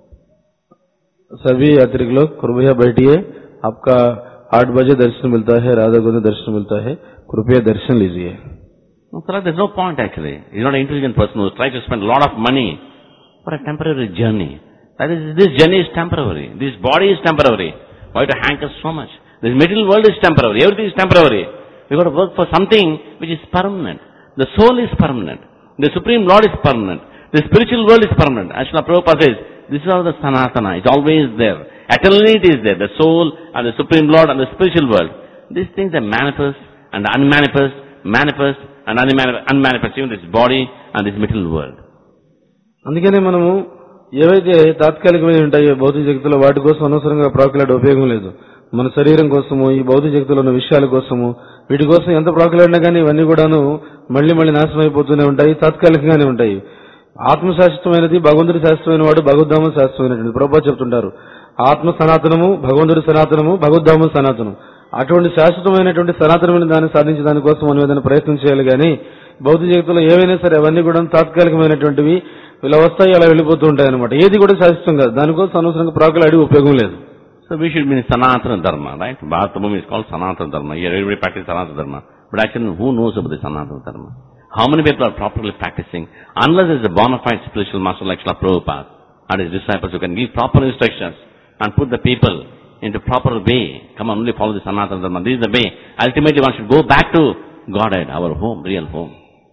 सभी यात्री लोग कृपया बैठिए आपका आठ बजे दर्शन मिलता है राधा गोविंद दर्शन मिलता है कृपया दर्शन लीजिए No, sir, there's no point actually. He's not an intelligent person who tries to spend a lot of money for a temporary journey. That is, this journey is temporary. This body is temporary. Why to hanker so much? This material world is temporary. Everything is temporary. We got to work for something which is permanent. The soul is permanent. The Supreme Lord is permanent. The spiritual world is permanent. As Srila Prabhupada says, this is how the Sanatana. It's always there. Eternally it is there. The soul and the Supreme Lord and the spiritual world. These things they manifest and unmanifest, manifest and unmanifest, unmanifest even this body and this material world. అందుకనే మనము ఏవైతే తాత్కాలికమైన ఉంటాయో భౌతిక జగత్తులో వాటి కోసం అనవసరంగా ప్రాకులాడే ఉపయోగం లేదు మన శరీరం కోసము ఈ భౌతిక జగత్తులో ఉన్న విషయాల కోసము వీటి కోసం ఎంత ప్రాకులాడినా కానీ ఇవన్నీ కూడాను మళ్ళీ మళ్ళీ నాశనం అయిపోతూనే ఉంటాయి తాత్కాలికంగానే ఉంటాయి ఆత్మ శాశ్వతమైనది భగవంతుడి శాశ్వతమైన వాడు భగవద్ధామ శాశ్వతమైనటువంటి ప్రభా చెప్తుంటారు ఆత్మ సనాతనము భగవంతుడి సనాతనము భగవద్ధాము సనాతనం అటువంటి శాశ్వతమైనటువంటి సనాతనమైన దాన్ని సాధించే దానికోసం మనం ఏదైనా ప్రయత్నం చేయాలి కానీ భౌతిక జగత్తులో ఏవైనా సరే అవన్నీ కూడా తాత్కాలికమైనటువంటివి ఇలా వస్తాయి అలా వెళ్ళిపోతూ ఉంటాయి అనమాట ఏది కూడా శాశ్వతం కాదు దానికోసం అనవసరంగా ప్రాకులు అడిగి ఉపయోగం లేదు So we should be in Sanatana Dharma, right? Bharatabhumi is called Sanatana Dharma. Here everybody practices Sanatana Dharma. But actually, who knows about the Sanatana Dharma? How many people are properly practicing? Unless there's a bona fide spiritual master like Srila Prabhupada and his disciples who can give proper instructions and put the people into proper way. Come on, only follow the Sanatana Dharma. This is the way. Ultimately, one should go back to Godhead, our home, real home.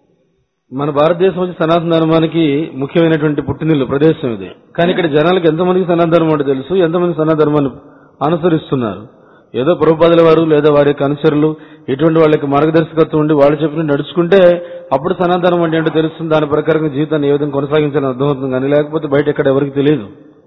మన భారతదేశం వచ్చి సనాతన ధర్మానికి ముఖ్యమైనటువంటి పుట్టినిల్లు ప్రదేశం ఇది కానీ ఇక్కడ జనాలకు ఎంతమందికి సనాతన ధర్మం అంటే తెలుసు ఎంతమంది సనాతన ధర్మాన్ని అనుసరిస్తున్నారు ఏదో ప్రభుపాదుల వారు లేదా వారి యొక్క అనుచరులు ఇటువంటి వాళ్ళకి మార్గదర్శకత్వం ఉండి వాళ్ళు చెప్పిన నడుచుకుంటే అప్పుడు సనాతన ధర్మం అంటే ఏంటో తెలుస్తుంది దాని ప్రకారంగా జీవితాన్ని ఏ విధంగా కొనసాగించాలని అర్థమవుతుంది కానీ లేకపోతే బయట ఎక్కడ ఎవరికి తెలియదు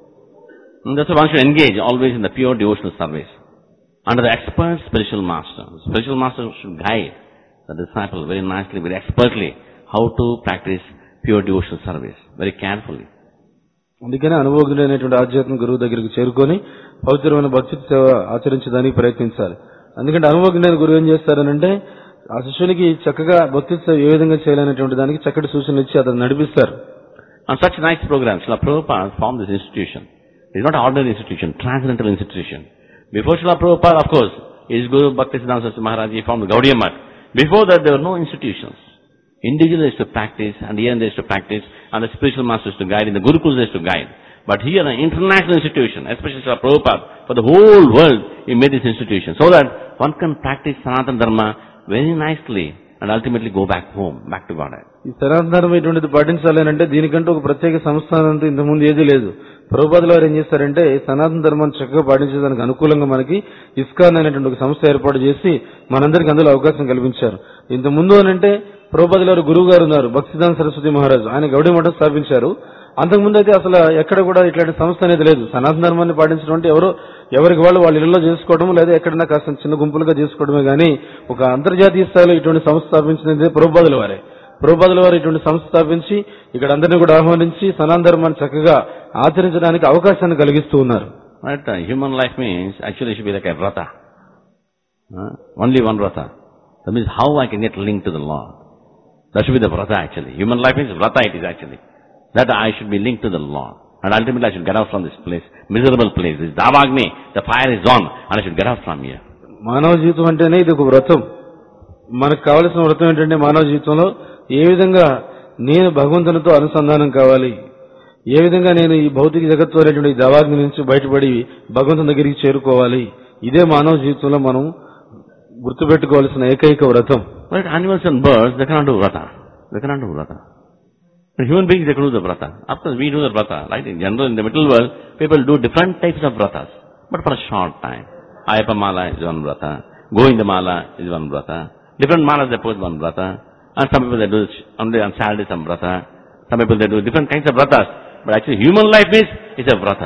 And that's why one should engage always in the pure devotional service. Under the expert spiritual master. Spiritual master should guide. the disciple very nicely, very expertly, how to practice pure devotional service, very carefully. అందుకనే అనుభవజ్ఞుడైనటువంటి ఆధ్యాత్మిక గురువు దగ్గరికి చేరుకొని పవిత్రమైన భక్తి సేవ ఆచరించడానికి ప్రయత్నించాలి ఎందుకంటే అనుభవజ్ఞుడైన గురువు ఏం చేస్తారనంటే ఆ శిష్యునికి చక్కగా భక్తి సేవ ఏ విధంగా చేయాలనేటువంటి దానికి చక్కటి సూచనలు ఇచ్చి అతను నడిపిస్తారు On such nice programs, Srila Prabhupada formed this institution. It's not an ordinary institution, transcendental institution. Before Srila Prabhupada, of course, his Guru Bhaktisiddhanta Saraswati Maharaj, he formed the Gaudiya Math. Before that, there were no institutions. Individuals used to practice, and here and there used to practice, and the spiritual masters to guide, and the Gurukuls used to guide. But here, an international institution, especially Srila Prabhupada, for the whole world, he made this institution, so that one can practice Sanatana Dharma very nicely, and ultimately go back home, back to Godhead. ఈ సనాతన ధర్మం ఇటువంటిది పాటించాలి అని అంటే దీనికంటూ ఒక ప్రత్యేక సంస్థానం అంటూ ఇంతకుముందు ఏదీ లేదు ప్రభుపాదుల వారు ఏం చేస్తారంటే సనాతన ధర్మాన్ని చక్కగా పాటించడానికి అనుకూలంగా మనకి ఇస్కాన్ అనేటువంటి ఒక సంస్థ ఏర్పాటు చేసి మనందరికి అందులో అవకాశం కల్పించారు ఇంత ముందు అని అంటే ప్రభుపాదుల వారు గురువు గారు ఉన్నారు భక్తిదాన్ సరస్వతి మహారాజు ఆయన గౌడీ మఠం స్థాపించారు అంతకుముందు అయితే అసలు ఎక్కడ కూడా ఇట్లాంటి సంస్థ అనేది లేదు సనాతన ధర్మాన్ని పాటించడం అంటే ఎవరో ఎవరికి వాళ్ళు వాళ్ళ ఇళ్లలో చేసుకోవడం లేదా ఎక్కడైనా కాస్త చిన్న గుంపులుగా చేసుకోవడమే గానీ ఒక అంతర్జాతీయ స్థాయిలో ఇటువంటి సంస్థ స్థాపించినది ప్రభుపాదుల వారే ప్రభుపాదుల వారు ఇటువంటి సంస్థ స్థాపించి ఇక్కడ అందరినీ కూడా ఆహ్వానించి సనాతన ధర్మాన్ని చక్కగా ఆచరించడానికి అవకాశాన్ని కలిగిస్తూ ఉన్నారు Right? Uh, human life means actually it should be like a vrata. Uh, only one vrata. That means how I can get linked to the Lord. That should be the vrata actually. Human life means vrata it is actually. That I should be linked to the Lord. And ultimately I should get out from this place, miserable place. This Davagni, the fire is on, and I should get out from here. మానవ జీవితం అంటేనే ఇది ఒక వ్రతం మనకు కావలసిన వ్రతం ఏంటంటే మానవ జీవితంలో ఏ విధంగా నేను భగవంతునితో అనుసంధానం కావాలి ఏ విధంగా నేను ఈ భౌతిక జగత్తు అనేటువంటి ఈ దవాగ్ని నుంచి బయటపడి భగవంతుని దగ్గరికి చేరుకోవాలి ఇదే మానవ జీవితంలో మనం గుర్తుపెట్టుకోవాల్సిన ఏకైక వ్రతం But animals and birds, they cannot do vrata. They cannot do vrata. But human beings, they can do the vrata. Of course, we do the vrata. Right? In general, in the middle world, people do different types of vratas. But for a short time. Ayapa mala is one vrata. Govinda mala is one vrata. Different malas they put one vrata. And some people they do only on Saturday some vrata. Some people they do different kinds of vratas. But actually human life is, is a vrata.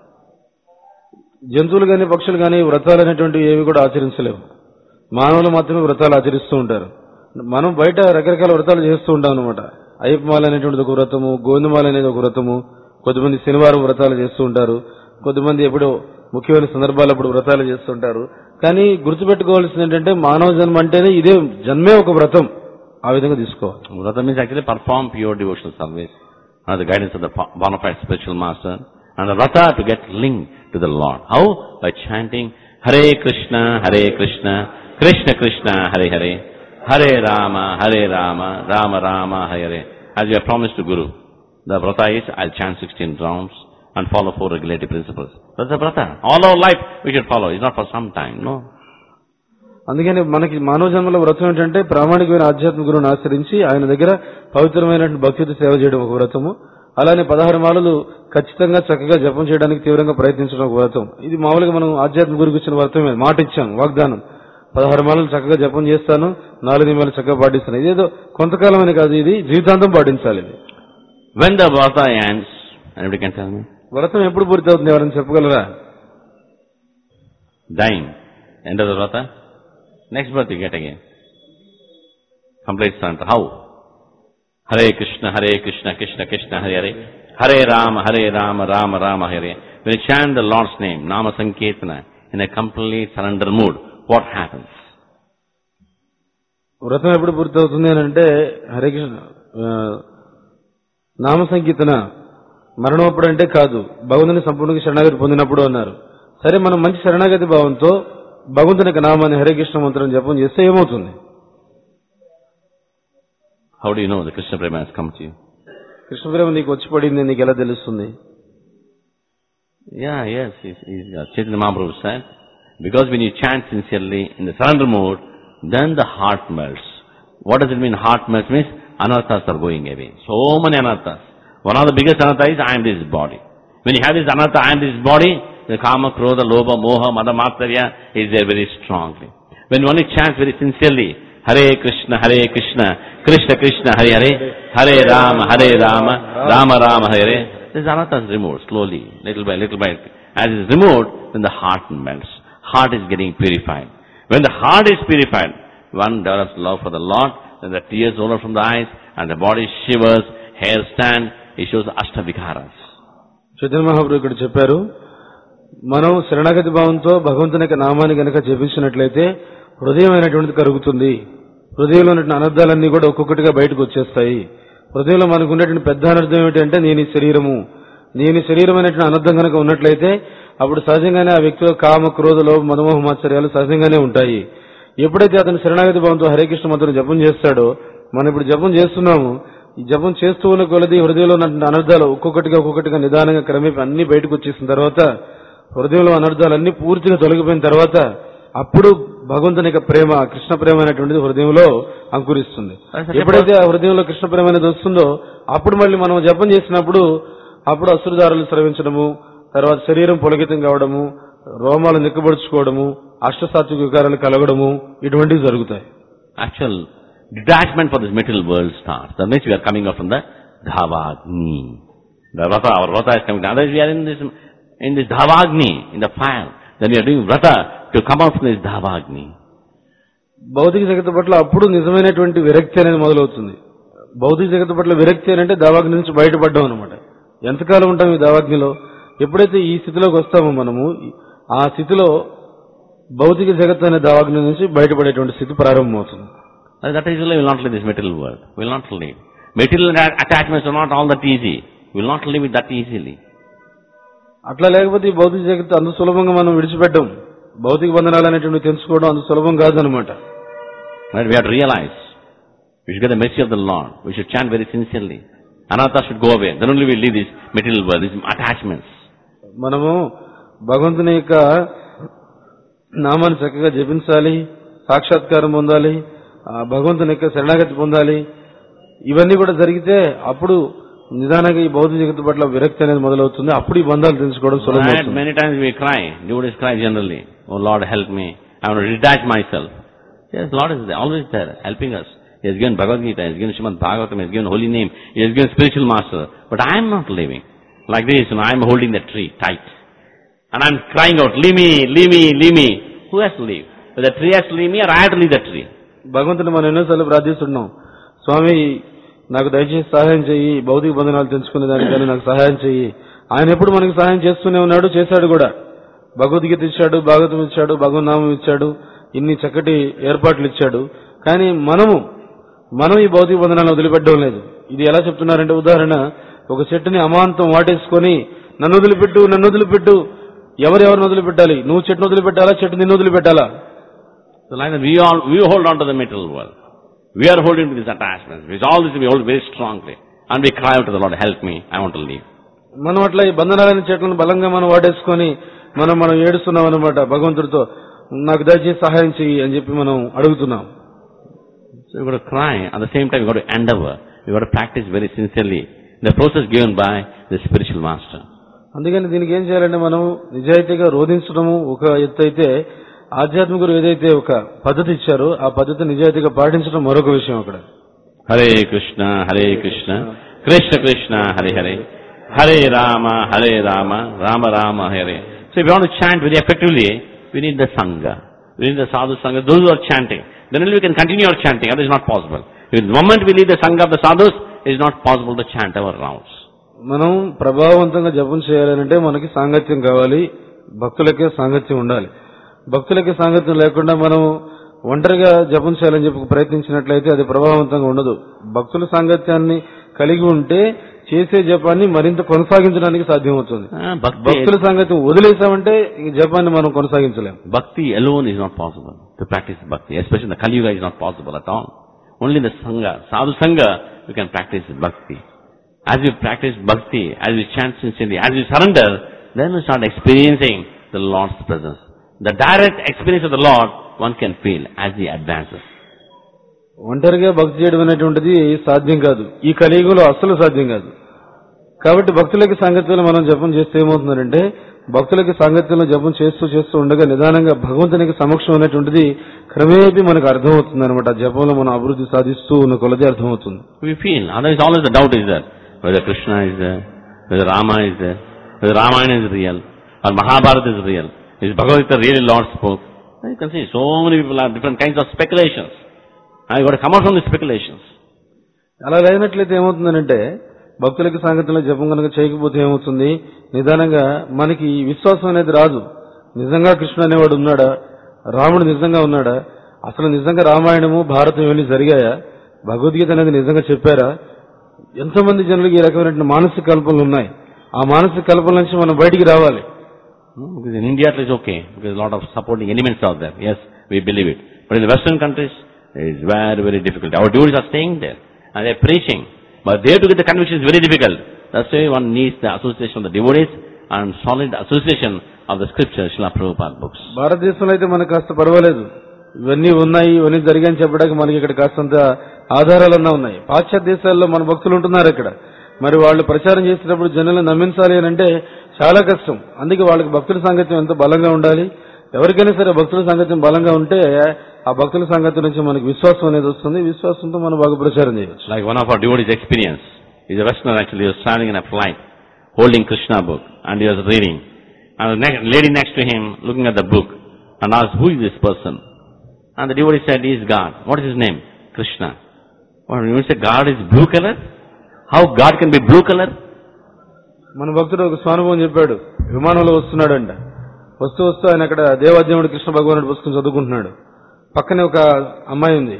జంతువులు గాని పక్షులు గాని వ్రతాలు అనేటువంటివి ఏవి కూడా ఆచరించలేవు మానవులు మాత్రమే వ్రతాలు ఆచరిస్తూ ఉంటారు మనం బయట రకరకాల వ్రతాలు చేస్తూ ఉంటాం అనమాట అయ్యప్పమాల అనేటువంటిది ఒక వ్రతము గోవిందమాల అనేది ఒక వ్రతము కొద్దిమంది శనివారం వ్రతాలు చేస్తూ ఉంటారు కొద్దిమంది ఎప్పుడో ముఖ్యమైన సందర్భాలప్పుడు వ్రతాలు చేస్తుంటారు కానీ గుర్తుపెట్టుకోవాల్సింది ఏంటంటే మానవ జన్మ అంటేనే ఇదే జన్మే ఒక వ్రతం ఆ విధంగా తీసుకోవాలి Vrata means actually perform pure devotional service under the guidance of the po- bona fide spiritual master. And the vrata to get linked to the Lord. How? By chanting Hare Krishna, Hare Krishna, Krishna Krishna, Hare Hare, Hare Rama, Hare Rama, Rama Rama, Hare Hare. As you have promised to Guru. The vrata is, I'll chant 16 rounds and follow four regulative principles. That's the vrata. All our life we should follow. It's not for some time, no. అందుకని మనకి మానవ జన్మలో వ్రతం ఏంటంటే ప్రామాణికమైన ఆధ్యాత్మిక గురువుని ఆచరించి ఆయన దగ్గర పవిత్రమైన భక్తితో సేవ చేయడం ఒక వ్రతము అలానే పదహారు మాలలు ఖచ్చితంగా చక్కగా జపం చేయడానికి తీవ్రంగా ప్రయత్నించడం ఒక వ్రతం ఇది మామూలుగా మనం ఆధ్యాత్మిక గురికి ఇచ్చిన వ్రతమే మాట ఇచ్చాం వాగ్దానం పదహారు మాలలు చక్కగా జపం చేస్తాను నాలుగు నిమిషాలు చక్కగా పాటిస్తాను ఇదేదో కొంతకాలమని కాదు ఇది జీవితాంతం పాటించాలి ఇది When the vrata ends, anybody can tell me? వ్రతం ఎప్పుడు పూర్తవుతుంది ఎవరైనా చెప్పగలరా dying, end of the vrata, next birth you get again. Complete surrender. How? Hare Krishna, Hare Krishna, Krishna Krishna, Hare Hare. Hare Rama, Hare Rama, Rama Rama, Hare. When you chant the Lord's name, Nama Sankirtana, in a complete surrender mood, what happens? వ్రతం ఎప్పుడు పూర్తవుతుంది అని అంటే హరే కృష్ణ ఆ, నామ సంకీర్తన మరణం అప్పుడు అంటే కాదు భగవంతుని సంపూర్ణంగా శరణాగతి పొందినప్పుడు అన్నారు సరే మనం మంచి శరణాగతి భావంతో భగవంతుని యొక్క నామాన్ని హరే కృష్ణ మంత్రం జపం చేస్తే ఏమవుతుంది How do you know the Krishna Prema has come to you? Krishna ప్రేమ నీకు వచ్చి పడింది నీకు ఎలా తెలుస్తుంది Yeah, yes, he's, he's, uh, Chaitanya Mahaprabhu said, because when you chant sincerely in the surrender mode, then the heart melts. What does it mean heart melts? Means anarthas are going away. So many anarthas. One of the biggest anarthas is I am this body. When you have this anartha, I am this body, the kama, krodha, lobha, moha, mada, matsarya is there very strongly. When one chants very sincerely, Hare Krishna, Hare Krishna, Krishna Krishna, Hare Hare, Hare Rama, Hare Rama, Rama Rama, Hare Hare, this anartha is removed slowly, little by little by. As it is removed, then the heart melts. Heart is getting purified. When the heart is purified, one develops love for the Lord, then the tears roll out from the eyes, and the body shivers, hair stand, it shows the Ashtavikaras. Chaitanya మహాప్రభు ఇక్కడ చెప్పారు మనం శరణాగతి భావంతో భగవంతుని యొక్క నామాన్ని గనక జపించినట్లయితే హృదయం అయినటువంటిది కరుగుతుంది హృదయంలో ఉన్నటువంటి అనర్థాలన్నీ కూడా ఒక్కొక్కటిగా బయటకు వచ్చేస్తాయి హృదయంలో మనకు ఉన్నటువంటి పెద్ద అనర్థం ఏమిటంటే నేను ఈ శరీరము నేను ఈ శరీరం అనేటువంటి అనర్థం కనుక ఉన్నట్లయితే అప్పుడు సహజంగానే ఆ వ్యక్తిలో కామ క్రోధలో మధుమోహ మాత్సర్యాలు సహజంగానే ఉంటాయి ఎప్పుడైతే అతను శరణాగతి భావంతో హరే కృష్ణ మంత్రం జపం చేస్తాడో మనం ఇప్పుడు జపం చేస్తున్నాము ఈ జపం చేస్తూ ఉన్న కొలది హృదయంలో ఉన్న అనర్థాలు ఒక్కొక్కటిగా ఒక్కొక్కటిగా నిదానంగా క్రమేపీ అన్ని బయటకు వచ్చేసిన తర్వాత హృదయంలో అనర్థాలన్నీ పూర్తిగా తొలగిపోయిన తర్వాత అప్పుడు భగవంతుని యొక్క ప్రేమ కృష్ణ ప్రేమ అనేటువంటిది హృదయంలో అంకురిస్తుంది ఎప్పుడైతే ఆ హృదయంలో కృష్ణ ప్రేమ అనేది వస్తుందో అప్పుడు మళ్ళీ మనం జపం చేసినప్పుడు అప్పుడు అసురుదారులు స్రవించడము తర్వాత శరీరం పులకితం కావడము రోమాలు నిక్కబడుచుకోవడము అష్టసాత్విక వికారాలు కలగడము ఇటువంటివి జరుగుతాయి Actual detachment for this material world starts. That means we are coming out from the Dhavagni. The Vrata, our Vrata is coming down. Otherwise we are in this, in this Dhavagni, in the fire. Then we are doing Vrata to come out from this Dhavagni. భౌతిక జగత్తు పట్ల అప్పుడు నిజమైనటువంటి విరక్తి అనేది మొదలవుతుంది భౌతిక జగత్తు పట్ల విరక్తి అని అంటే దావాగ్ని నుంచి బయటపడ్డాం అనమాట ఎంతకాలం ఉంటాం ఈ దావాగ్నిలో ఎప్పుడైతే ఈ స్థితిలోకి వస్తామో మనము ఆ స్థితిలో భౌతిక జగత్తు అనే దావాగ్ని నుంచి బయటపడేటువంటి స్థితి ప్రారంభమవుతుంది Uh, That is why we will not live this material world. We will not live. Material a- attachments are not all that easy. We will not live it that easily. అట్లా లేకపోతే ఈ భౌతిక జగత్తు అంత సులభంగా మనం విడిచిపెట్టాం భౌతిక బంధనాలు అనేటువంటివి తెలుసుకోవడం అంత సులభం కాదనమాట Right? We have to realize we should get the mercy of the Lord. We should chant very sincerely. Anartha should go away. Then only we leave this material world, these attachments. మనము భగవంతుని యొక్క నామాన్ని చక్కగా జపించాలి సాక్షాత్కారం పొందాలి ఆ భగవంతుని యొక్క శరణాగతి పొందాలి ఇవన్నీ కూడా జరిగితే అప్పుడు నిదానంగా ఈ భౌతిక జగత్తు పట్ల విరక్తి అనేది మొదలవుతుంది అప్పుడు ఈ బంధాలు తెలుసుకోవడం Right? సులభం Many times we cry. Devotees cry generally. Oh Lord, help me. I want to detach myself. Yes, Lord is there, always there, helping us. He has given Bhagavad Gita, He has given Srimad Bhagavatam, He has given holy name, He has given spiritual master. But I am not living. Like this, you know, I am holding the tree tight. And I am crying out, leave me, leave me, leave me. Who has to leave? Whether the tree has to leave me or I have to leave the tree. భగవంతుని మనం ఎన్నోసార్లు ప్రార్థిస్తున్నాం స్వామి నాకు దయచేసి సహాయం చెయ్యి భౌతిక బంధనాలు తెలుసుకునే దానికని నాకు సహాయం చెయ్యి ఆయన ఎప్పుడు మనకి సహాయం చేస్తూనే ఉన్నాడు చేశాడు కూడా భగవద్గీత ఇచ్చాడు భాగవతం ఇచ్చాడు భగవన్నామం ఇచ్చాడు ఇన్ని చక్కటి ఏర్పాట్లు ఇచ్చాడు కానీ మనము మనం ఈ భౌతిక బంధనాలను వదిలిపెట్టడం లేదు ఇది ఎలా చెప్తున్నారంటే ఉదాహరణ ఒక చెట్టుని అమాంతం వాటేసుకొని నన్ను వదిలిపెట్టు నన్ను వదిలిపెట్టు ఎవరెవరిని వదిలిపెట్టాలి నువ్వు చెట్టును వదిలిపెట్టాలా చెట్టు నిన్ను వదిలిపెట్టాలా So like that, we all, we hold on to the material world. We are holding to these attachments. With all this we hold very strongly. And we cry out to the Lord, help me, I want to leave. మనం aట్లా ఈ బంధనాలైన చెట్లను బలంగా మనం వాడేసుకొని మనం మనం ఏడుస్తున్నాం అనమాట భగవంతుడితో నాకు దయచేసి సహాయం చెయ్యి అని చెప్పి మనం అడుగుతున్నాం So you've got to cry. At the same time, you've got to endeavor. You've got to practice very sincerely. The process given by the spiritual master. అందుకని దీనికి ఏం చేయాలంటే మనం నిజాయితీగా రోధించడము ఒక ఎత్తు అయితే ఆధ్యాత్మికులు ఏదైతే ఒక పద్ధతి ఇచ్చారో ఆ పద్ధతి నిజాయితీగా పాటించడం మరొక విషయం అక్కడ Hare Krishna, Hare Krishna, Krishna Krishna, Hare Hare, Hare Rama, Hare Rama, Rama Rama, Hare. So if you want to chant very effectively, we need the Sangha. We need the Sadhu Sangha, those who are chanting. Then only we can continue our chanting, otherwise it's not possible. If the moment we leave the Sangha of the Sadhus, it's not possible to chant our rounds. మనం ప్రభావవంతంగా జపం చేయాలంటే మనకి సాంగత్యం కావాలి భక్తులకే సాంగత్యం ఉండాలి భక్తులకి సాంగత్యం లేకుండా మనం ఒంటరిగా జపం చేయాలని చెప్పి ప్రయత్నించినట్లయితే అది ప్రభావవంతంగా ఉండదు భక్తుల సాంగత్యాన్ని కలిగి ఉంటే చేసే జపాన్ని మరింత కొనసాగించడానికి సాధ్యమవుతుంది Ah, bhakti, భక్తుల సాంగత్యం వదిలేసామంటే ఈ జపాన్ని మనం కొనసాగించలేం bhakti alone is not possible to practice bhakti. Especially in the Kali Yuga is not possible at all. Only in the Sangha, Sadhu Sangha, you can practice bhakti. As you practice bhakti, as you chant sincerely, as you surrender, then you start experiencing the Lord's presence. The direct experience of the Lord one can feel as he advances. ఒంటరిగా భక్తి చేయడం అనేటువంటిది సాధ్యం కాదు ఈ కలియుగంలో అస్సలు సాధ్యం కాదు కాబట్టి భక్తులకి సాంగత్యంలో మనం జపం చేస్తే ఏమవుతుందంటే భక్తులకి సాంగత్యంలో జపం చేస్తూ చేస్తూ ఉండగా నిదానంగా భగవంతునికి సమక్షం అనేటువంటిది క్రమేపీ మనకు అర్థమవుతుంది అనమాట జపంలో మనం అభివృద్ధి సాధిస్తూ ఉన్న కొలది అర్థమవుతుంది We feel, otherwise always the doubt is there. Whether Krishna is there, whether Rama is there, whether Ramayana is real, or Mahabharata is real. Is Bhagavad Gita really Lord spoke? You can see so many people have different kinds of speculations. Now you got to come out from the speculations. అలా లేనట్లయితే ఏమవుతుందనంటే భక్తులకి సంగతిలో జపం కనుక చేయకపోతే ఏమవుతుంది నిదానంగా మనకి ఈ విశ్వాసం అనేది రాదు నిజంగా కృష్ణుడు అనేవాడు ఉన్నాడా రాముడు నిజంగా ఉన్నాడా అసలు నిజంగా రామాయణము భారతం ఇవన్నీ జరిగాయా భగవద్గీత అనేది నిజంగా చెప్పారా ఎంతమంది జనులకి ఈ రకమైన మానసిక కల్పనలు ఉన్నాయి ఆ మానసిక కల్పన నుంచి మనం బయటికి రావాలి Hmm, Because in India it is okay, because a lot of supporting elements are there. Yes, we believe it. But in the Western countries, it is very, very difficult. Our devotees are staying there, and they are preaching. But there to get the conviction is very difficult. That's why one needs the association of the devotees and solid association of the scriptures, Srila Prabhupada books. భారతదేశంలో అయితే మనకు కాస్త పర్వాలేదు ఇవన్నీ ఉన్నాయి ఇవన్నీ జరిగాయని చెప్పడానికి మనకి ఇక్కడ కాస్తంత ఆధారాలన్నా ఉన్నాయి పాశ్చాత్య దేశాల్లో మన భక్తులు ఉంటున్నారు ఇక్కడ మరి వాళ్ళు ప్రచారం చేసేటప్పుడు జనులను నమ్మించాలి అని అంటే చాలా కష్టం అందుకే వాళ్ళకి భక్తుల సాంగత్యం ఎంత బలంగా ఉండాలి ఎవరికైనా సరే భక్తుల సాంగత్యం బలంగా ఉంటే ఆ భక్తుల సాంగత్యం నుంచి మనకి విశ్వాసం అనేది వస్తుంది విశ్వాసంతో మనం బాగా ప్రచారం చేయవచ్చు Like one of our devotees' experience, he's a Westerner actually, he was traveling in a flight, holding Krishna book, and he was reading. And the next, lady next to him looking at the book and asked, who is this person? And the devotee said, he is God. What is his name? Krishna. Well, you say God is blue color? How God can be blue color? మన భక్తుడు ఒక స్వానుభవం చెప్పాడు విమానంలో వస్తున్నాడంట వస్తూ వస్తూ ఆయన అక్కడ దేవాద్యముడు కృష్ణ భగవానుడు పుస్తకం చదువుకుంటున్నాడు పక్కనే ఒక అమ్మాయి ఉంది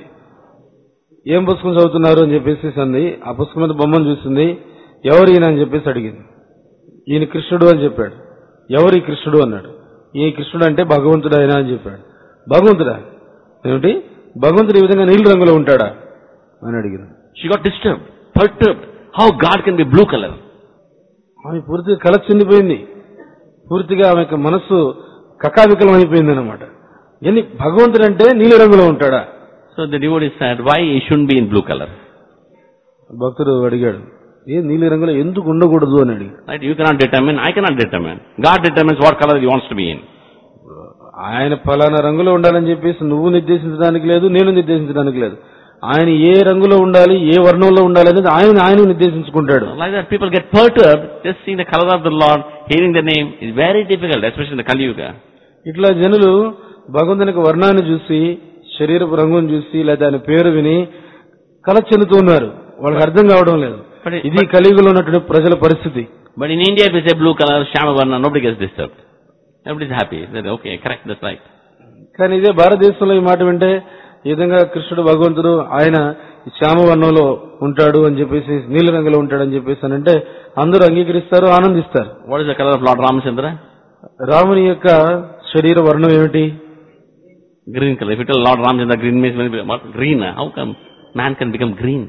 ఏం పుస్తకం చదువుతున్నారు అని చెప్పేసి అంది ఆ పుస్తకం మీద బొమ్మను చూసింది ఎవరు ఈయన అని చెప్పేసి అడిగింది ఈయన కృష్ణుడు అని చెప్పాడు ఎవరు ఈ కృష్ణుడు అన్నాడు ఈ కృష్ణుడు అంటే భగవంతుడు ఆయన అని చెప్పాడు భగవంతుడా ఏమిటి భగవంతుడు ఈ విధంగా నీలి రంగులో ఉంటాడా అని అడిగింది She got disturbed, perturbed. How God can be blue color? ఆమె పూర్తిగా కల చెందిపోయింది పూర్తిగా ఆమె యొక్క మనస్సు కకావికలం అయిపోయింది అనమాట ఎన్ని భగవంతుడు అంటే నీలి రంగులో ఉంటాడా So the devotee said, why he shouldn't be in blue color? భక్తుడు అడిగాడు ఏ నీలి రంగులో ఎందుకు ఉండకూడదు అని అడిగాడు Right? You cannot determine, I cannot determine. God determines what color he wants to be in. ఆయన ఫలానా రంగులో ఉండాలని చెప్పేసి నువ్వు నిర్దేశించడానికి లేదు నేను నిర్దేశించడానికి లేదు ఆయన ఏ రంగులో ఉండాలి ఏ వర్ణంలో ఉండాలి అనేది ఆయన ఆయన నిర్దేశించుకుంటాడు Like that, people get perturbed just seeing the color of the Lord, hearing the name is very difficult, especially in the Kali Yuga. ఇట్లా జనులు భగవంతుని యొక్క వర్ణాన్ని చూసి శరీరపు రంగును చూసి లేదా ఆయన పేరు విని కల చెందుతూ ఉన్నారు వాళ్ళకి అర్థం కావడం లేదు But it- ఇది కలియుగంలో ఉన్నటువంటి ప్రజల పరిస్థితి But in India, if you say blue color, Shamavarna, nobody gets disturbed. Everybody's happy. They say, okay, correct, that's right. కానీ ఇదే భారతదేశంలో ఈ మాట వింటే ఈ విధంగా కృష్ణుడు భగవంతుడు ఆయన ఈ శ్యామవర్ణంలో ఉంటాడు అని చెప్పేసి నీలి రంగులో ఉంటాడు అని చెప్పేసి అని అంటే అందరూ అంగీకరిస్తారు ఆనందిస్తారు What is the color of Lord Ramachandra? రాముని యొక్క శరీర వర్ణం ఏమిటి Green color. If you tell Lord Ramachandra green means what? Green. How come man can become green?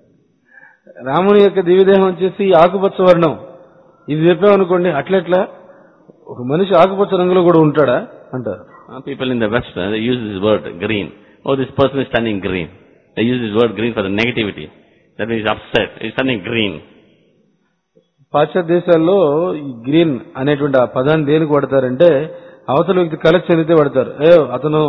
రాముని యొక్క దివ్యదేహం వచ్చేసి ఆకుపచ్చ వర్ణం ఇది చెప్పామనుకోండి అట్లెట్లా ఒక మనిషి ఆకుపచ్చ రంగులో కూడా ఉంటాడా అంటారు Uh, people in the West, uh, they use this word green. Oh, this person is turning green. They use this word green for the negativity. That means he's upset. He's turning green. పాశ్చాత్య దేశాల్లో ఈ green అనేటువంటి ఆ పదాన్ని దేనికి వాడతారంటే అవతల వ్యక్తి కల చెందితే వాడతారు ఏ అతను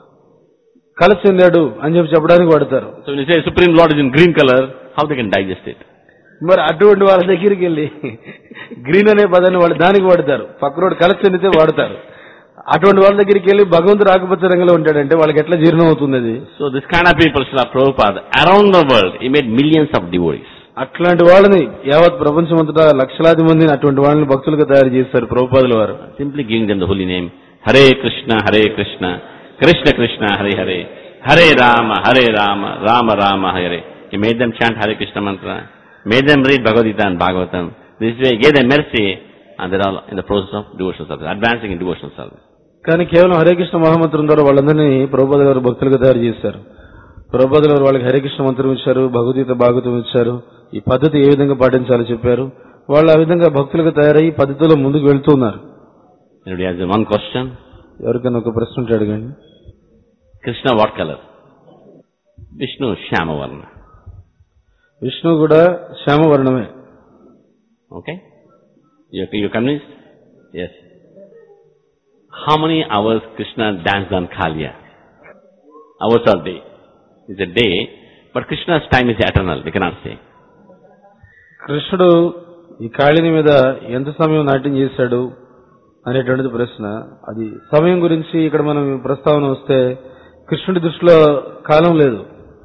కల చెందాడు అని చెప్పి చెప్పడానికి వాడతారు So when you say Supreme Lord is in green color, how they can digest it? మరి అటువంటి వాళ్ళ దగ్గరికి వెళ్ళి గ్రీన్ అనే పదాన్ని వాళ్ళు దానికి వాడతారు పక్కనోడు కల చెందితే వాడతారు అటువంటి వాళ్ళ దగ్గరికి వెళ్ళి భగవంతుడు ఆకుపచ్చ రంగులో ఉంటాడంటే వాళ్ళకి ఎట్లా జీర్ణం అవుతుంది అది So this kind of people, Srila Prabhupada, around the world, he made millions of devotees. అట్లాంటి వాళ్ళని యావత్ ప్రపంచం అంతటా లక్షలాది మందిని అటువంటి వాళ్ళని భక్తులుగా తయారు చేస్తారు ప్రభుపాదుల వారు Simply giving them the holy name. Hare Krishna, Hare Krishna, Krishna Krishna, Hare Hare, Hare Rama, Hare Rama, Rama Rama, Hare. He made them chant Hare Krishna mantra, made them read Bhagavad Gita and Bhagavatam. This way he gave them mercy and they're all in the process of devotional service, advancing in devotional service. కానీ కేవలం హరే కృష్ణ మహామంత్రం ద్వారా వాళ్ళందరినీ ప్రభుపాద గారు భక్తులుగా తయారు చేశారు ప్రభుపాద గారు వాళ్ళకి హరే కృష్ణ మంత్రం ఇచ్చారు భగవద్గీత భాగవతం ఇచ్చారు ఈ పద్ధతి ఏ విధంగా పాటించాలో చెప్పారు వాళ్ళు ఆ విధంగా భక్తులుగా తయారయ్యి ఈ పద్ధతిలో ముందుకు వెళ్తున్నారు Anybody has one question? ఎవరికైనా ఒక ప్రశ్న ఉంటే అడగండి Krishna what color? Vishnu Shamavarna. Vishnu కూడా శ్యామవర్ణమే Okay? You, you convinced? Yes. How many hours Krishna danced on Kaliya? Hours or day? It's a day, but Krishna's time is eternal, we cannot say. కృష్ణుడు ఈ కాళిని మీద ఎంత సమయం నాట్యం చేశాడు అనేటువంటిది ప్రశ్న అది సమయం గురించి ఇక్కడ మనం ప్రస్తావన వస్తే కృష్ణుడి దృష్టిలో కాలం లేదు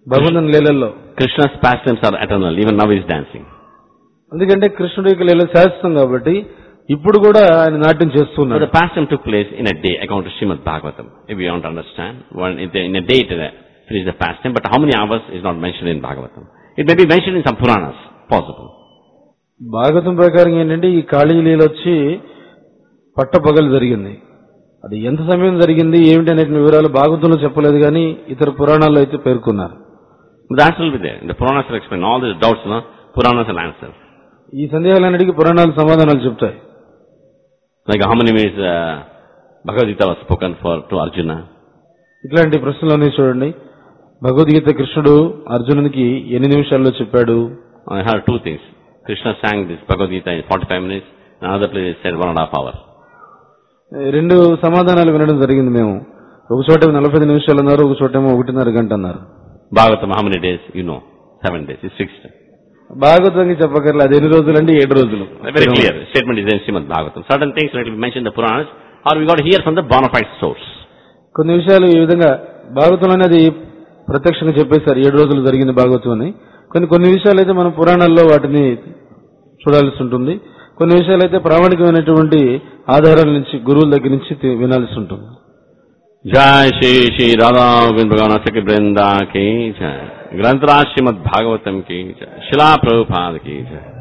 భగవంతుని లీలల్లో Krishna's pastimes are eternal. Even now he is dancing. ఎందుకంటే కృష్ణుడి యొక్క లీల శాశ్వతం కాబట్టి ఇప్పుడు కూడా ఆయన నాట్యం So చేస్తున్నాడు the pastime took place in a day, according to Srimad Bhagavatam. If you want to understand, one, in a- in a day it uh, finished the pastime, but how many hours is not mentioned in Bhagavatam. It may be mentioned in some Puranas, possible. Bhagavatam ప్రకారం ఏంటంటే ఈ కాళీ లీల వచ్చి పట్టపగలు జరిగింది అది ఎంత సమయం జరిగింది ఏమిటి అనే వివరాలు భాగవతంలో చెప్పలేదు కానీ ఇతర పురాణాల్లో అయితే పేర్కొన్నారు But the answer will be there. The Puranas will explain all these doubts, no? Puranas will answer. ఈ సందేహాలన్నిటికీ పురాణాలు సమాధానాలు చెప్తాయి Like how many minutes uh, Bhagavad Gita was spoken for to Arjuna? ఇట్లాంటి ప్రశ్నలోనే చూడండి భగవద్గీత కృష్ణుడు అర్జునునికి ఎన్ని నిమిషాల్లో చెప్పాడు I heard two things. Krishna sang this Bhagavad Gita in 45 minutes, another place it said one and a half hour. రెండు సమాధానాలు వినడం జరిగింది మేము ఒక చోట నలభై ఐదు నిమిషాలు అన్నారు ఒక చోట ఏమో ఒకటిన్నర గంట అన్నారు Bhagavatam, how many days? You know. Seven days. It's fixed. భాగవతంగా చెప్పగలరు అది ఎన్ని రోజులు అంటే ఏడు రోజులు Very clear. Statement is in Srimad Bhagavatam. Certain things will be mentioned in the Puranas, or we got to hear from the bona fide source. కొన్ని విషయాలు ఈ విధంగా భాగవతం అనేది ప్రత్యక్షంగా చెప్పేశారు ఏడు రోజులు జరిగింది భాగవతం అని కొన్ని కొన్ని విషయాలు అయితే మనం పురాణాల్లో వాటిని చూడాల్సి ఉంటుంది కొన్ని విషయాలు అయితే ప్రామాణికమైనటువంటి ఆధారాల నుంచి గురువుల దగ్గర నుంచి తి- వినాల్సి ఉంటుంది जय श्री श्री राधा गोविंद भगवान सखी वृंदा की जय ग्रंथराज श्रीमद भागवतम की जय शिला प्रभुपाद की जय